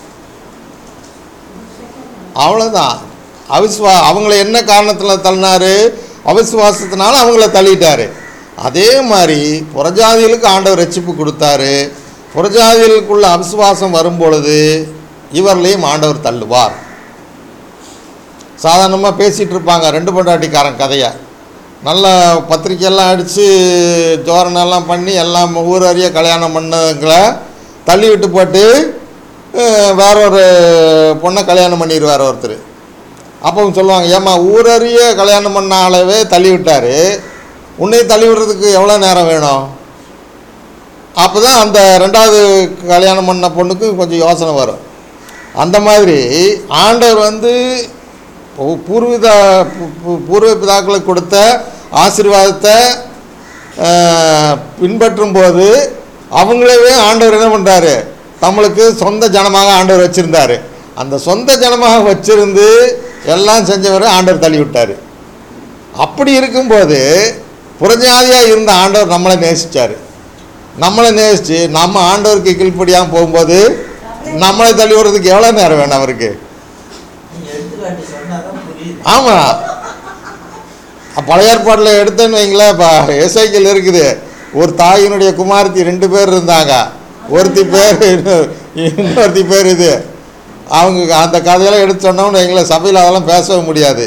அவ்வளோதான் அவிஸ்வா அவங்கள என்ன காரணத்தில் தள்ளினாரு அவிசுவாசத்தினால அவங்கள தள்ளிட்டாரு அதே மாதிரி புறஜாதிகளுக்கு ஆண்டவர் ரட்சிப்பு கொடுத்தாரு புறஜாதிகளுக்குள்ள அவிசுவாசம் வரும்பொழுது இவர்களையும் ஆண்டவர் தள்ளுவார் சாதாரணமாக பேசிகிட்டு இருப்பாங்க ரெண்டு பொண்டாட்டிக்காரன் கதையை நல்ல பத்திரிக்கையெல்லாம் அடித்து ஜோரணெல்லாம் பண்ணி எல்லாம் ஊர் அறிய கல்யாணம் பண்ணதுங்களை தள்ளி விட்டு போட்டு அஹ், வேற ஒரு பொண்ணை கல்யாணம் பண்ணிடுவார் ஒருத்தர் அப்போ அவங்க சொல்லுவாங்க ஏம்மா ஊரறிய கல்யாணம் பண்ண ஆளவே தள்ளி விட்டார் உன்னையும் தள்ளி விடுறதுக்கு எவ்வளோ நேரம் வேணும் அப்போ தான் அந்த ரெண்டாவது கல்யாணம் பண்ண பொண்ணுக்கு கொஞ்சம் யோசனை வரும் அந்த மாதிரி ஆண்டவர் வந்து பூ- பூர்வீத பூ- பூ- பூர்வ பிதாக்களுக்கு கொடுத்த ஆசீர்வாதத்தை ஆஹ், பின்பற்றும் போது அவங்களவே ஆண்டவர் என்ன பண்ணுறாரு நம்மளுக்கு சொந்த ஜனமாக ஆண்டவர் வச்சுருந்தாரு அந்த சொந்த ஜனமாக வச்சிருந்து எல்லாம் செஞ்சவரை ஆண்டவர் தள்ளி விட்டார் அப்படி இருக்கும்போது புறஜாதியாக இருந்த ஆண்டவர் நம்மளை நேசிச்சார் நம்மளை நேசித்து நம்ம ஆண்டவருக்கு கீழ்ப்படியாமல் போகும்போது நம்மளை தள்ளி விடுறதுக்கு எவ்வளோ நேரம் வேணும் அவருக்கு நீங்க எடுத்துக்காட்டு சொன்னாதான் புரியுது ஆமாம் பழைய ஏற்பாட்டில் எடுத்தேன்னு வைங்களேன் இப்போ எஸ்ஐக்கில் இருக்குது ஒரு தாயினுடைய குமாரத்தி ரெண்டு பேர் இருந்தாங்க ஒருத்தி பேர் இன்னொ- இன்னொருத்தி பேர் இது அவங்க அந்த கதையெல்லாம் எடுத்து சொன்னோம்னு வைங்களேன் சபையில் அதெல்லாம் பேசவே முடியாது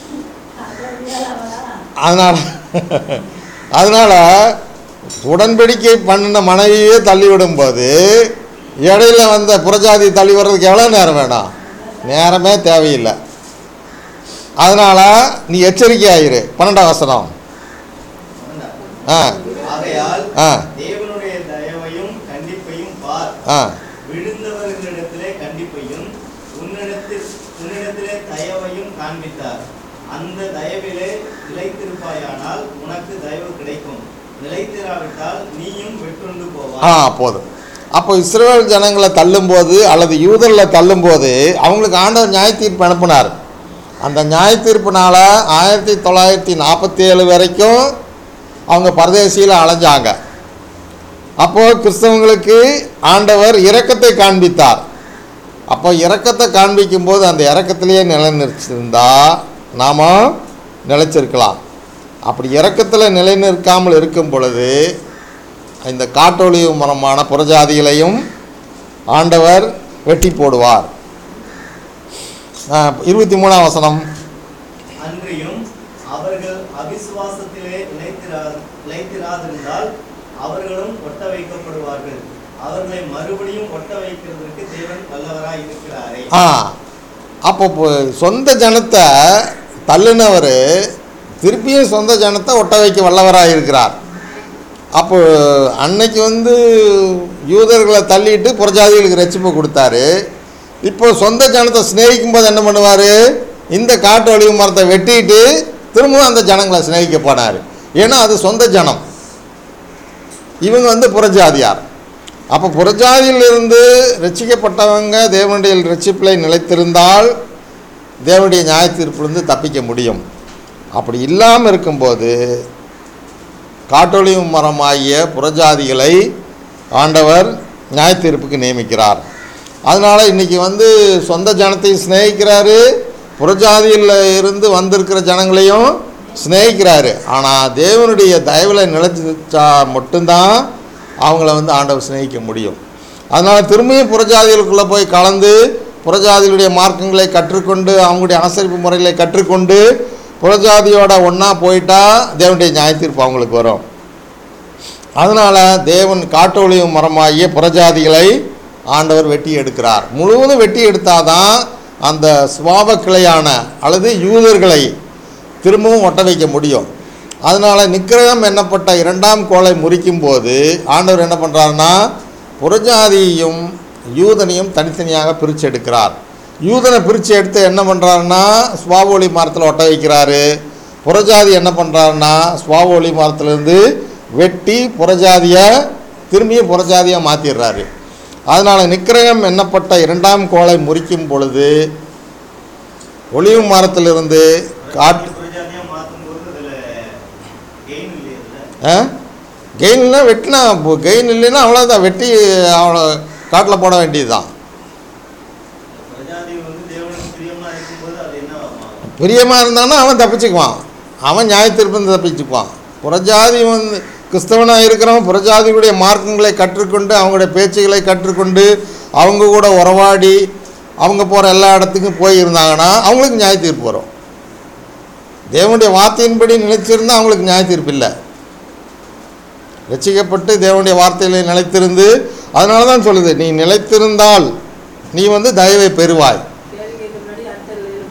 அதனால் அதனால் உடன்படிக்கை பண்ணின மனைவியே தள்ளி விடும்போது இடையில வந்த புறஜாதி தள்ளி வர்றதுக்கு எவ்வளோ நேரம் வேணும் நேரமே தேவையில்லை அதனால் நீ எச்சரிக்கை ஆயிரு பன்னெண்டாம் வசனம் ஆ ஆகையால் ஆ தேவனுடைய தயவையும் கண்டிப்பையும் பார் ஆ விழுந்தவர்களிடத்திலே கண்டிப்பையும் உன்னிடத்தில் உன்னிடத்திலே தயவையும் காண்பித்தார் அந்த தயவிலே நிலைத்திருப்பாயானால் உனக்கு தயவு கிடைக்கும் நிலைத்திராவிட்டால் நீயும் வெட்டுண்டு ஆ போவாய் போதும் அப்போ இஸ்ரேல் ஜனங்களை தள்ளும்போது அல்லது யூதரில் தள்ளும்போது அவங்களுக்கு ஆண்டவர் நியாய தீர்ப்பு அனுப்புனார் அந்த நியாய தீர்ப்புனால ஆயிரத்தி தொள்ளாயிரத்தி நாற்பத்தி ஏழு வரைக்கும் அவங்க பரதேசியில் அலைஞ்சாங்க அப்போது கிறிஸ்தவங்களுக்கு ஆண்டவர் இரக்கத்தை காண்பித்தார் அப்போ இரக்கத்தை காண்பிக்கும்போது அந்த இரக்கத்திலேயே நிலைநிறுத்திருந்தா நாம் நிலைச்சிருக்கலாம் அப்படி இரக்கத்தில் நிலைநிற்காமல் இருக்கும் பொழுது இந்த காட்டொளிவு மரமான புறஜாதிகளையும் ஆண்டவர் வெட்டி போடுவார் இருபத்தி மூணாம் வசனம் அன்றியும் அவர்கள் அவிசுவாசத்திலே நிலைத்திரா நிலைத்திராதிருந்தால் அவர்களும் ஒட்ட வைக்கப்படுவார்கள் அவர்களை மறுபடியும் ஒட்ட வைக்கிறதற்கு தேவன் வல்லவராய் இருக்கிறாரே ஆ அப்போ இப்போ சொந்த ஜனத்தை தள்ளுனவர் திருப்பியும் சொந்த ஜனத்தை ஒட்ட வைக்க வல்லவராக இருக்கிறார் அப்போ அன்னைக்கு வந்து யூதர்களை தள்ளிட்டு புறஜாதிகளுக்கு ரட்சிப்பு கொடுத்தாரு இப்போ சொந்த ஜனத்தை சிநேகிக்கும் போது என்ன பண்ணுவார் இந்த காட்டு ஒளிவு மரத்தை வெட்டிட்டு திரும்பவும் அந்த ஜனங்களை சிநேகிக்க போனார் ஏன்னா அது சொந்த ஜனம் இவங்க வந்து புறஜாதியார் அப்போ புறஜாதியிலிருந்து ரட்சிக்கப்பட்டவங்க தேவனுடைய ரட்சிப்பில் நிலைத்திருந்தால் தேவனுடைய நியாய தீர்ப்பிலிருந்து தப்பிக்க முடியும் அப்படி இல்லாமல் இருக்கும்போது காட்டொளிவு மரமாகிய புறஜாதிகளை ஆண்டவர் நியாய தீர்ப்புக்கு நியமிக்கிறார் அதனால் இன்றைக்கி வந்து சொந்த ஜனத்தையும் சிநேகிக்கிறாரு புறஜாதியில் இருந்து வந்திருக்கிற ஜனங்களையும் சிநேகிக்கிறாரு ஆனால் தேவனுடைய தயவில் நிலைச்சா மட்டும்தான் அவங்கள வந்து ஆண்டவர் சிநேகிக்க முடியும் அதனால் திரும்பியும் புறஜாதிகளுக்குள்ளே போய் கலந்து புறஜாதிகளுடைய மார்க்கங்களை கற்றுக்கொண்டு அவங்களுடைய அனுசரிப்பு முறைகளை கற்றுக்கொண்டு புறஜாதியோட ஒன்றா போயிட்டா தேவனுடைய நியாய தீர்ப்பு அவங்களுக்கு வரும் அதனால் தேவன் காட்டொளிவு மரமாகிய புறஜாதிகளை ஆண்டவர் வெட்டி எடுக்கிறார் முழுவதும் வெட்டி எடுத்தாதான் அந்த சுவாப கிளையான அல்லது யூதர்களை திரும்பவும் ஒட்ட வைக்க முடியும் அதனால் நிக்கிரகம் என்னப்பட்ட இரண்டாம் கோலை முறிக்கும் போது ஆண்டவர் என்ன பண்ணுறாருன்னா புறஜாதியையும் யூதனையும் தனித்தனியாக பிரித்து எடுக்கிறார் யூதனை பிரித்து எடுத்து என்ன பண்ணுறாருன்னா சுவாவோலி மரத்தில் ஒட்ட வைக்கிறாரு புறஜாதி என்ன பண்ணுறாருன்னா சுவாவோலி மரத்துலேருந்து வெட்டி புறஜாதியை திரும்பியும் புறஜாதியாக மாற்றிடுறாரு அதனால் நிக்கிரகம் என்னப்பட்ட இரண்டாம் கோலை முறிக்கும் பொழுது ஒளிவு மரத்திலிருந்து காட்டு பிரஜாதியா மாத்தும்போது அதுல கெயின் இல்லையா கெயின்னா வெட்டினா கெயின் இல்லைன்னா அவ்வளோதான் வெட்டி அவ்வளோ காட்டில் போட வேண்டியது தான் பிரஜாதி வந்து தேவனுக்கு பிரியமா இருக்கும்போது அது என்ன ஆகும்? பிரியமாக இருந்தானா அவன் தப்பிச்சுக்குவான் அவன் நியாயத்திருப்பந்து தப்பிச்சுக்குவான் புறஜாதி வந்து கிறிஸ்தவனாக இருக்கிறவன் புறஜாதிகளுடைய மார்க்கங்களை கற்றுக்கொண்டு அவங்களுடைய பேச்சுகளை கற்றுக்கொண்டு அவங்க கூட உறவாடி அவங்க போகிற எல்லா இடத்துக்கும் போய் இருந்தாங்கன்னா அவங்களுக்கு நியாய தீர்ப்பு வரும் தேவனுடைய வார்த்தையின்படி நிலைச்சிருந்தால் அவங்களுக்கு நியாய தீர்ப்பு இல்லை ரட்சிக்கப்பட்டு தேவனுடைய வார்த்தைகளை நிலைத்திருந்து அதனால தான் சொல்லுது நீ நிலைத்திருந்தால் நீ வந்து தயவை பெறுவாய் கேள்வி கேட்க முன்னாடி அடுத்த லைன்ல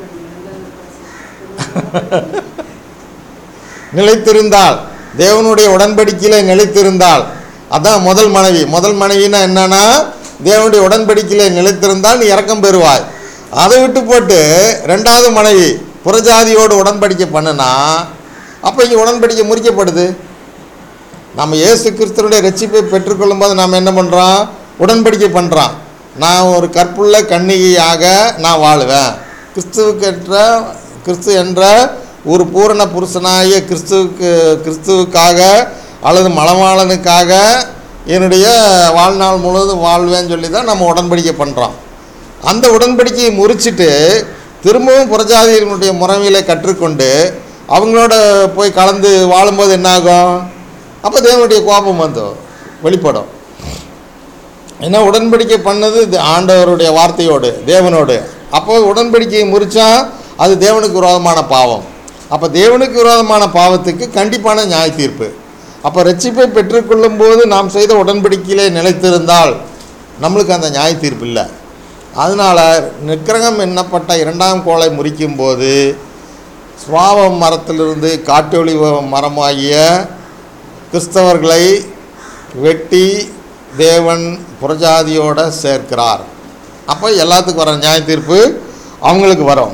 படிக்கிறேன் நிலைத்திருந்தால் தேவனுடைய உடன்படிக்கையில் நிலைத்திருந்தால் அதான் முதல் மனைவி முதல் மனைவினா என்னன்னா தேவனுடைய உடன்படிக்கையில் நிலைத்திருந்தால் நீ இறக்கம் பெறுவாய் அதை விட்டு போட்டு ரெண்டாவது மனைவி புறஜாதியோடு உடன்படிக்கை பண்ணுனா அப்போ இங்கே உடன்படிக்கை முறிக்கப்படுது நம்ம இயேசு கிறிஸ்துவனுடைய ரட்சிப்பை பெற்றுக்கொள்ளும் போது நாம் என்ன பண்ணுறோம் உடன்படிக்கை பண்ணுறோம் நான் ஒரு கற்புள்ள கன்னிகையாக நான் வாழுவேன் கிறிஸ்துவுக்கென்ற கிறிஸ்து என்ற ஒரு பூரண புருஷனாகிய கிறிஸ்துவுக்கு கிறிஸ்துவுக்காக அல்லது மலவாளனுக்காக என்னுடைய வாழ்நாள் முழுவதும் வாழ்வேன்னு சொல்லி தான் நம்ம உடன்படிக்கை பண்ணுறோம் அந்த உடன்படிக்கையை முறிச்சிட்டு திரும்பவும் புறஜாதியினுடைய முறைமையில கற்றுக்கொண்டு அவங்களோட போய் கலந்து வாழும்போது என்னாகும் அப்போ தேவனுடைய கோபம் வந்து வெளிப்படும் ஏன்னா உடன்படிக்கை பண்ணது இது ஆண்டவருடைய வார்த்தையோடு தேவனோடு அப்போ உடன்படிக்கையை முறிச்சா அது தேவனுக்கு விரோதமான பாவம் அப்போ தேவனுக்கு விரோதமான பாவத்துக்கு கண்டிப்பான நியாய தீர்ப்பு அப்போ ரட்சிப்பை பெற்றுக்கொள்ளும் போது நாம் செய்த உடன்படிக்கையிலே நிலைத்திருந்தால் நம்மளுக்கு அந்த நியாய தீர்ப்பு இல்லை அதனால் நிக்கிரகம் எண்ணப்பட்ட இரண்டாம் கோலை முறிக்கும் போது சுவாவ மரத்திலிருந்து காட்டொளி மரமாகிய கிறிஸ்தவர்களை வெட்டி தேவன் புறஜாதியோட சேர்க்கிறார் அப்போ எல்லாத்துக்கும் வர நியாய தீர்ப்பு அவங்களுக்கு வரும்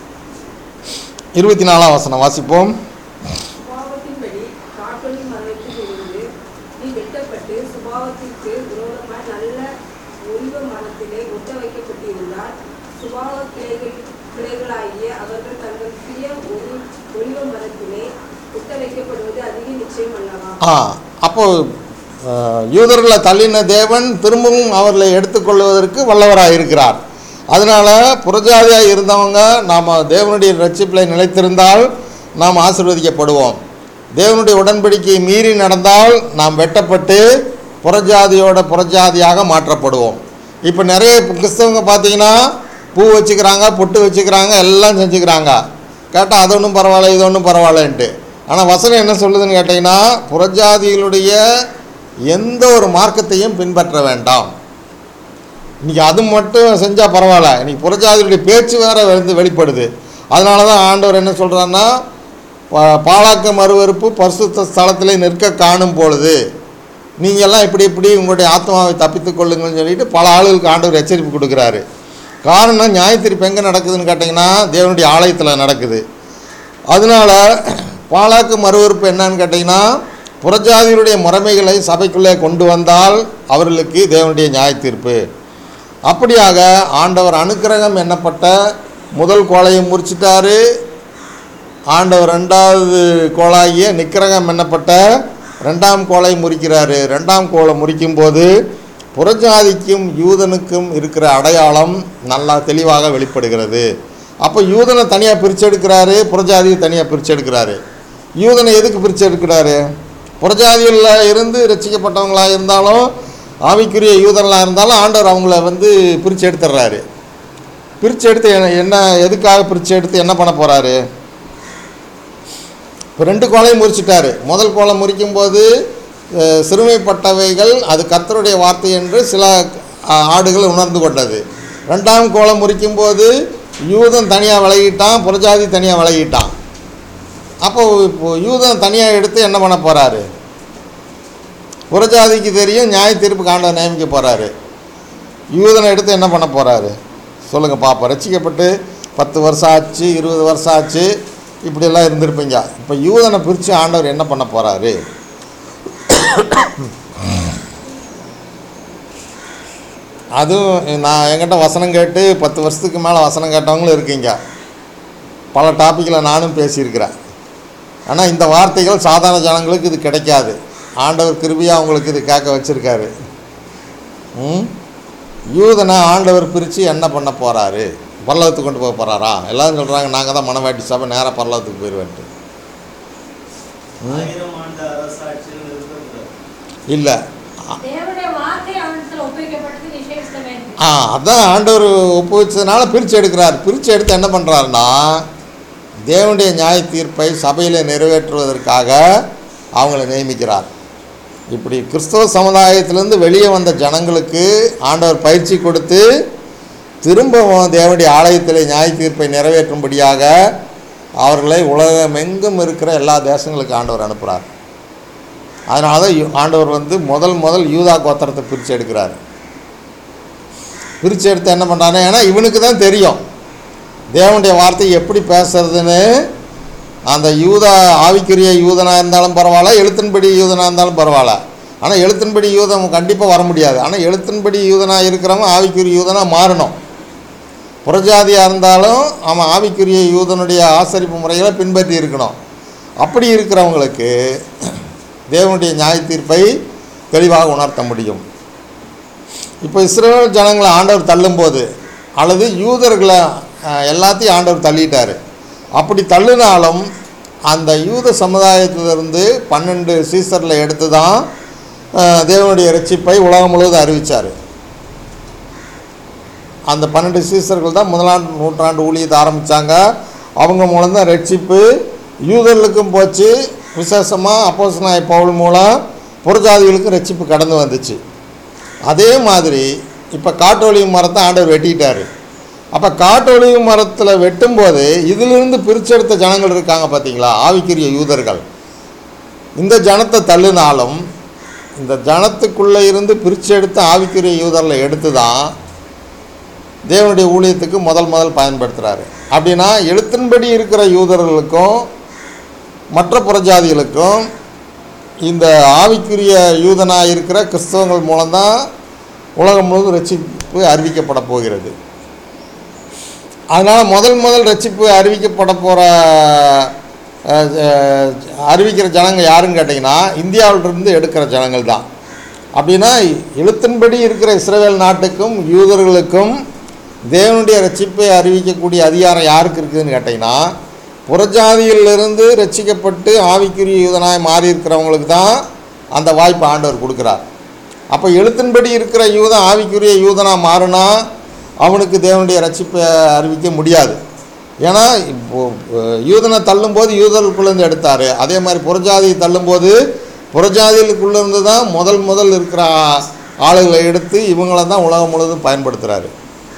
இருபத்தி நாலாம் வசனம் வாசிப்போம் சுபாவத்தின்படி காட்டொலி மரத்தில் இருந்து நீ வெட்டப்பட்டு சுபாவத்திற்கு விரோதமாய் நல்ல ஒலிவ மரத்திலே ஒட்ட வைக்கப்பட்டிருந்தால் சுபாவ கிளைகள் கிளைகளாகிய அவர்கள் தங்கள் பிரிய ஒலி ஒலிவ மரத்திலே ஒட்ட வைக்கப்படுவது அதிக நிச்சயம் அல்லவா ஆ அப்போ அஹ், யூதர்களை தள்ளின தேவன் திரும்பவும் அவர்களை எடுத்துக்கொள்வதற்கு வல்லவராக இருக்கிறார் அதனால் புறஜாதியாக இருந்தவங்க நாம் தேவனுடைய ரட்சிப்பில் நிலைத்திருந்தால் நாம் ஆசீர்வதிக்கப்படுவோம் தேவனுடைய உடன்படிக்கையை மீறி நடந்தால் நாம் வெட்டப்பட்டு புறஜாதியோட புறஜாதியாக மாற்றப்படுவோம் இப்போ நிறைய கிறிஸ்தவங்க பார்த்தீங்கன்னா பூ வச்சுக்கிறாங்க பொட்டு வச்சுக்கிறாங்க எல்லாம் செஞ்சுக்கிறாங்க கேட்டால் அது ஒன்றும் பரவாயில்ல இது ஒன்றும் பரவாயில்லன்ட்டு ஆனால் வசனம் என்ன சொல்லுதுன்னு கேட்டிங்கன்னா புறஜாதிகளுடைய எந்த ஒரு மார்க்கத்தையும் பின்பற்ற வேண்டாம் இன்றைக்கி அது மட்டும் செஞ்சால் பரவாயில்ல இன்றைக்கி புறஜாதிகளுடைய பேச்சு வேற வந்து வெளிப்படுது அதனால தான் ஆண்டவர் என்ன சொல்கிறாருன்னா பா- பாலாக்க மறுவறுப்பு பரிசுத்த ஸ்தலத்திலே நிற்க காணும் பொழுது நீங்கள்லாம் இப்படி இப்படி உங்களுடைய ஆத்மாவை தப்பித்துக் கொள்ளுங்கள்னு சொல்லிட்டு பல ஆளுகளுக்கு ஆண்டவர் எச்சரிப்பு கொடுக்குறாரு காரணம் நியாயத்தீர்ப்பு எங்கே நடக்குதுன்னு கேட்டிங்கன்னா தேவனுடைய ஆலயத்தில் நடக்குது அதனால பாலாக்கு மறுவறுப்பு என்னன்னு கேட்டிங்கன்னா புறஜாதிகளுடைய முறைமைகளை சபைக்குள்ளே கொண்டு வந்தால் அவர்களுக்கு தேவனுடைய நியாயத்தீர்ப்பு அப்படியாக ஆண்டவர் அனுக்கிரகம் எண்ணப்பட்ட முதல் கோலையை முறிச்சிட்டாரு ஆண்டவர் ரெண்டாவது கோளாகிய நிக்கிரகம் எண்ணப்பட்ட ரெண்டாம் கோலை முறிக்கிறாரு ரெண்டாம் கோலை முறிக்கும் போது புறஜாதிக்கும் யூதனுக்கும் இருக்கிற அடையாளம் நல்லா தெளிவாக வெளிப்படுகிறது அப்போ யூதனை தனியாக பிரிச்செடுக்கிறாரு புறஜாதியை தனியாக பிரிச்செடுக்கிறாரு யூதனை எதுக்கு பிரிச்செடுக்கிறாரு புறஜாதிகளில் இருந்து ரசிக்கப்பட்டவங்களாக இருந்தாலும் ஆவிக்குரிய யூதர்களாக இருந்தாலும் ஆண்டவர் அவங்கள வந்து பிரித்து எடுத்துடுறாரு பிரித்து எடுத்து என்ன- என்ன எதுக்காக பிரித்து எடுத்து என்ன பண்ண போகிறாரு இப்போ ரெண்டு கோலையும் முறிச்சிட்டாரு முதல் கோலம் முறிக்கும் போது அஹ், சிறுமைப்பட்டவைகள் அது கர்த்தருடைய வார்த்தை என்று சில ஆ- ஆடுகள் உணர்ந்து கொண்டது ரெண்டாம் கோலம் முறிக்கும் போது யூதன் தனியாக விலகிட்டான் புறஜாதி தனியாக விலகிட்டான் அப்போ இப்போ யூதன் தனியாக எடுத்து என்ன பண்ண போகிறாரு புறஜாதிக்கு தெரியும் நியாய தீர்ப்பு காண்ட நியமிக்க போகிறாரு யூதனை எடுத்து என்ன பண்ண போகிறாரு சொல்லுங்கள் பாப்போம் ரசிக்கப்பட்டு பத்து வருஷம் ஆச்சு இருபது வருஷம் ஆச்சு இப்படியெல்லாம் இருந்திருப்பீங்க இப்போ யூதனை பிரித்து ஆண்டவர் என்ன பண்ண போகிறாரு அதுவும் நான் என்கிட்ட வசனம் கேட்டு பத்து வருஷத்துக்கு மேலே வசனம் கேட்டவங்களும் இருக்கீங்க பல டாப்பிக்கில் நானும் பேசியிருக்கிறேன் ஆனால் இந்த வார்த்தைகள் சாதாரண ஜனங்களுக்கு இது கிடைக்காது ஆண்டவர் கிருபியாக அவங்களுக்கு இது கேட்க வச்சுருக்காரு ம் யூதனை ஆண்டவர் பிரித்து என்ன பண்ண போகிறாரு பரலோகத்துக்கு கொண்டு போக போகிறாரா எல்லாரும் சொல்கிறாங்க நாங்கள் தான் மனவாட்டி சபை நேராக பரலோகத்துக்கு போயிடுவேன்ட்டு ஆயிரம் ஆண்டு அரசாட்சியில் நிறுத்தக்கூடாது இல்லை தேவனுடைய வார்த்தை அவனிடத்தில் ஒப்புவிக்கப்பட்டது விசேஷமே ஆ அதான் ஆண்டவர் ஒப்புவிச்சதுனால பிரித்து எடுக்கிறார் பிரித்து எடுத்து என்ன பண்ணுறாருன்னா தேவனுடைய நியாய தீர்ப்பை சபையில் நிறைவேற்றுவதற்காக அவங்கள நியமிக்கிறார் இப்படி கிறிஸ்தவ சமுதாயத்திலேருந்து வெளியே வந்த ஜனங்களுக்கு ஆண்டவர் பயிற்சி கொடுத்து திரும்பவும் தேவனுடைய ஆலயத்தில் நியாய தீர்ப்பை நிறைவேற்றும்படியாக அவர்களை உலகமெங்கும் இருக்கிற எல்லா தேசங்களுக்கு ஆண்டவர் அனுப்புகிறார் அதனால தான் யூ- ஆண்டவர் வந்து முதல் முதல் யூதா கோத்திரத்தை பிரித்து எடுக்கிறார் பிரித்து எடுத்து என்ன பண்ணுறானே ஏன்னா இவனுக்கு தான் தெரியும் தேவனுடைய வார்த்தை எப்படி பேசுறதுன்னு அந்த யூதா ஆவிக்குரிய யூதனாக இருந்தாலும் பரவாயில்ல எழுத்தின்படி யூதனாக இருந்தாலும் பரவாயில்ல ஆனால் எழுத்தின்படி யூதன் கண்டிப்பாக வர முடியாது ஆனால் எழுத்தின்படி யூதனாக இருக்கிறவன் ஆவிக்குரிய யூதனாக மாறணும் புறஜாதியாக இருந்தாலும் அவன் ஆவிக்குரிய யூதனுடைய ஆசரிப்பு முறைகளை பின்பற்றி இருக்கணும் அப்படி இருக்கிறவங்களுக்கு தேவனுடைய நியாய தீர்ப்பை தெளிவாக உணர்த்த முடியும் இப்போ இஸ்ரேல் ஜனங்களை ஆண்டவர் தள்ளும்போது அல்லது யூதர்களை அஹ், எல்லாத்தையும் ஆண்டவர் தள்ளிட்டார் அப்படி தள்ளினாலும் அந்த யூத சமுதாயத்திலிருந்து பன்னெண்டு சீசரில் எடுத்து தான் அஹ், தேவனுடைய ரட்சிப்பை உலகம் முழுவதும் அறிவித்தார் அந்த பன்னெண்டு சீசர்கள் தான் முதலாம் நூற்றாண்டு ஊழியத்தை ஆரம்பித்தாங்க அவங்க மூலம்தான் ரட்சிப்பு யூதர்களுக்கும் போச்சு விசேஷமாக அப்போஸ்தலனாகிய பவுல் மூலம் புறஜாதிகளுக்கும் ரட்சிப்பு கடந்து வந்துச்சு அதே மாதிரி இப்போ காட்டொலிவு மரத்தை ஆண்டவர் வெட்டிட்டார் அப்போ காட்டொலிவு மரத்தில் வெட்டும்போது இதிலிருந்து பிரிச்செடுத்த ஜனங்கள் இருக்காங்க பார்த்தீங்களா ஆவிக்குரிய யூதர்கள் இந்த ஜனத்தை தள்ளினாலும் இந்த ஜனத்துக்குள்ளே இருந்து பிரிச்செடுத்த ஆவிக்குரிய யூதரில் எடுத்து தான் தேவனுடைய ஊழியத்துக்கு முதல் முதல் பயன்படுத்துகிறாரு அப்படின்னா எழுத்தின்படி இருக்கிற யூதர்களுக்கும் மற்ற புறஜாதிகளுக்கும் இந்த ஆவிக்குரிய யூதனாக இருக்கிற கிறிஸ்தவங்கள் மூலம்தான் உலகம் முழுவதும் ரட்சிப்பு அறிவிக்கப்பட போகிறது அதனால் முதல் முதல் ரட்சிப்பு அறிவிக்கப்பட போகிற அறிவிக்கிற ஜனங்க யாருன்னு கேட்டிங்கன்னா இந்தியாவிலிருந்து எடுக்கிற ஜனங்கள் தான் அப்படின்னா எழுத்தின்படி இருக்கிற இஸ்ரேல் நாட்டுக்கும் யூதர்களுக்கும் தேவனுடைய ரட்சிப்பை அறிவிக்கக்கூடிய அதிகாரம் யாருக்கு இருக்குதுன்னு கேட்டிங்கன்னா புறஜாதியிலிருந்து ரட்சிக்கப்பட்டு ஆவிக்குரிய யூதனாய் மாறி இருக்கிறவங்களுக்கு தான் அந்த வாய்ப்பு ஆண்டவர் கொடுக்குறார் அப்போ எழுத்தின்படி இருக்கிற யூதன் ஆவிக்குரிய யூதனாக மாறினா அவனுக்கு தேவனுடைய ரட்சிப்பை அறிவிக்க முடியாது ஏன்னா இப்போ அஹ், யூதனை தள்ளும்போது யூதர்களுக்குள்ளேருந்து எடுத்தார் அதே மாதிரி புறஜாதியை தள்ளும்போது புறஜாதிகளுக்குள்ளேருந்து தான் முதல் முதல் இருக்கிற ஆளுகளை எடுத்து இவங்கள தான் உலகம் முழுவதும் பயன்படுத்துகிறாரு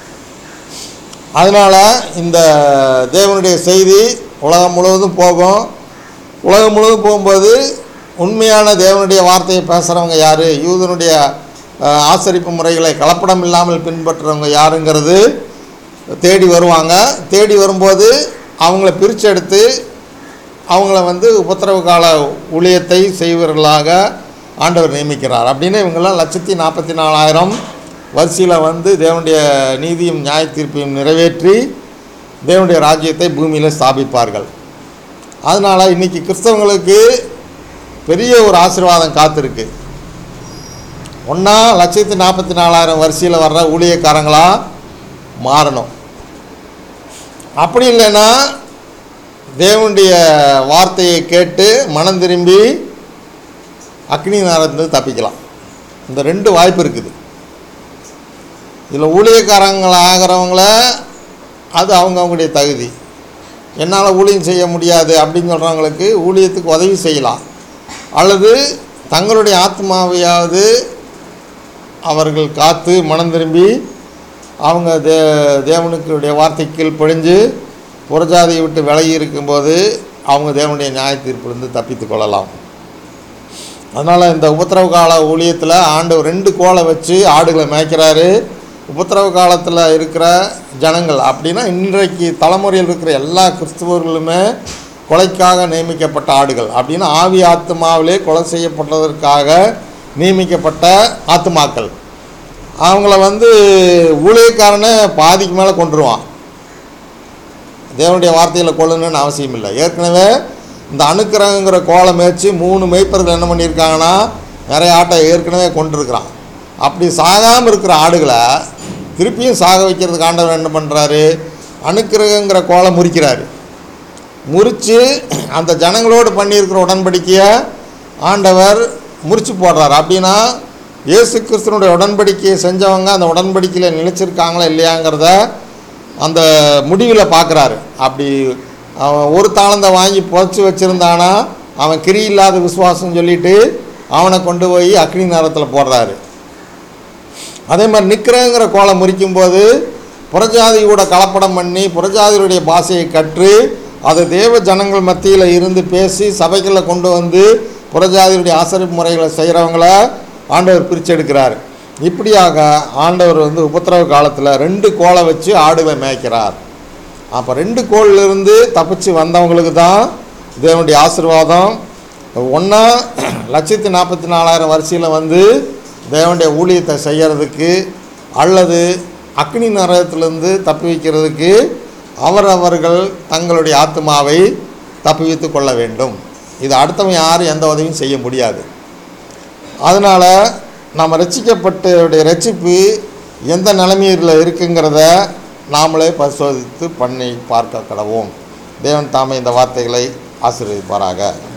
அதனால் இந்த தேவனுடைய செய்தி உலகம் முழுவதும் போகும் உலகம் முழுவதும் போகும்போது உண்மையான தேவனுடைய வார்த்தையை பேசுகிறவங்க யார் யூதனுடைய அஹ், ஆசரிப்பு முறைகளை கலப்படம் இல்லாமல் பின்பற்றுறவங்க யாருங்கிறது தேடி வருவாங்க தேடி வரும்போது அவங்கள பிரிச்செடுத்து அவங்கள வந்து உபத்திரவு கால ஊழியத்தை செய்வர்களாக ஆண்டவர் நியமிக்கிறார் அப்படின்னு இவங்கெல்லாம் லட்சத்தி நாற்பத்தி நாலாயிரம் வரிசையில் வந்து தேவனுடைய நீதியும் நியாய தீர்ப்பையும் நிறைவேற்றி தேவனுடைய ராஜ்யத்தை பூமியில் ஸ்தாபிப்பார்கள் அதனால் இன்றைக்கி கிறிஸ்தவங்களுக்கு பெரிய ஒரு ஆசீர்வாதம் காத்திருக்கு ஒன்றா லட்சத்தி நாற்பத்தி நாலாயிரம் வரிசையில் வர்ற ஊழியக்காரங்களாக மாறணும் அப்படி இல்லைன்னா தேவனுடைய வார்த்தையை கேட்டு மனம் திரும்பி அக்னி நேரத்தில் தப்பிக்கலாம் இந்த ரெண்டு வாய்ப்பு இருக்குது இதில் ஊழியக்காரங்கள் ஆகிறவங்கள அது அவங்க அவங்களுடைய தகுதி என்னால் ஊழியம் செய்ய முடியாது அப்படின்னு சொல்கிறவங்களுக்கு ஊழியத்துக்கு உதவி செய்யலாம் அல்லது தங்களுடைய ஆத்மாவையாவது அவர்கள் காத்து மனம் திரும்பி அவங்க தே தேவனுக்குடைய வார்த்தைக்கு பொழிஞ்சு புறஜாதியை விட்டு விலகி இருக்கும்போது அவங்க தேவனுடைய நியாய தீர்ப்பிலிருந்து தப்பித்து கொள்ளலாம் அதனால் இந்த உபத்திரவ கால ஊழியத்தில் ஆண்டவர் ரெண்டு கோலை வச்சு ஆடுகளை மேய்க்கிறாரு உபத்திரவ காலத்தில் இருக்கிற ஜனங்கள் அப்படின்னா இன்றைக்கு தலைமுறையில் இருக்கிற எல்லா கிறிஸ்துவர்களுமே கொலைக்காக நியமிக்கப்பட்ட ஆடுகள் அப்படின்னா ஆவி ஆத்மாவிலே கொலை செய்யப்பட்டதற்காக நியமிக்கப்பட்ட ஆத்துமாக்கள் அவங்கள வந்து ஊழியக்காரனை பாதிக்கு மேலே கொண்டுருவான் தேவனுடைய வார்த்தையில் கொள்ளணும்னு அவசியம் இல்லை ஏற்கனவே இந்த அணுக்கிரகங்கிற கோலை மேய்ச்சி மூணு மேய்ப்பர்கள் என்ன பண்ணியிருக்காங்கன்னா நிறைய ஆட்டை ஏற்கனவே கொண்டிருக்கிறான் அப்படி சாகாமல் இருக்கிற ஆடுகளை திருப்பியும் சாக வைக்கிறதுக்கு ஆண்டவர் என்ன பண்ணுறாரு அணுக்கிரகங்கிற கோலை முறிக்கிறாரு முறித்து அந்த ஜனங்களோடு பண்ணியிருக்கிற உடன்படிக்கையை ஆண்டவர் முறிச்சு போடுறாரு அப்படின்னா இயேசு கிறிஸ்துவனுடைய உடன்படிக்கையை செஞ்சவங்க அந்த உடன்படிக்கையில் நிலைச்சிருக்காங்களா இல்லையாங்கிறத அந்த முடிவில் பார்க்குறாரு அப்படி அவன் ஒரு தாளந்தை வாங்கி புதைச்சி வச்சுருந்தானா அவன் கிரி இல்லாத விசுவாசம் சொல்லிட்டு அவனை கொண்டு போய் அக்னி நேரத்தில் போடுறாரு அதே மாதிரி நிற்கிறேங்கிற கோலை முறிக்கும்போது புறஜாதி கூட கலப்படம் பண்ணி புறஜாதியுடைய பாஷையை கற்று அதை தேவ ஜனங்கள் மத்தியில் இருந்து பேசி சபைகளில் கொண்டு வந்து புறஜாதியுடைய ஆசரிப்பு முறைகளை செய்கிறவங்கள ஆண்டவர் பிரித்து எடுக்கிறார் இப்படியாக ஆண்டவர் வந்து உபத்திரவ காலத்தில் ரெண்டு கோலை வச்சு ஆடுகளை மேய்க்கிறார் அப்போ ரெண்டு கோளிலிருந்து தப்பிச்சு வந்தவங்களுக்கு தான் தேவனுடைய ஆசீர்வாதம் ஒன்றா லட்சத்தி நாற்பத்தி நாலாயிரம் வரிசையில் வந்து தேவனுடைய ஊழியத்தை செய்கிறதுக்கு அல்லது அக்னி நரகத்திலிருந்து தப்பி வைக்கிறதுக்கு அவரவர்கள் தங்களுடைய ஆத்மாவை தப்புவித்து கொள்ள வேண்டும் இது அடுத்தவன் யாரும் எந்த உதவியும் செய்ய முடியாது அதனால் நம்ம ரட்சிக்கப்பட்டவருடைய ரட்சிப்பு எந்த நிலைமையில் இருக்குங்கிறத நாமளே பரிசோதித்து பண்ணி பார்க்க கடவோம் தேவன் தாமே இந்த வார்த்தைகளை ஆசீர்வதிப்பாராக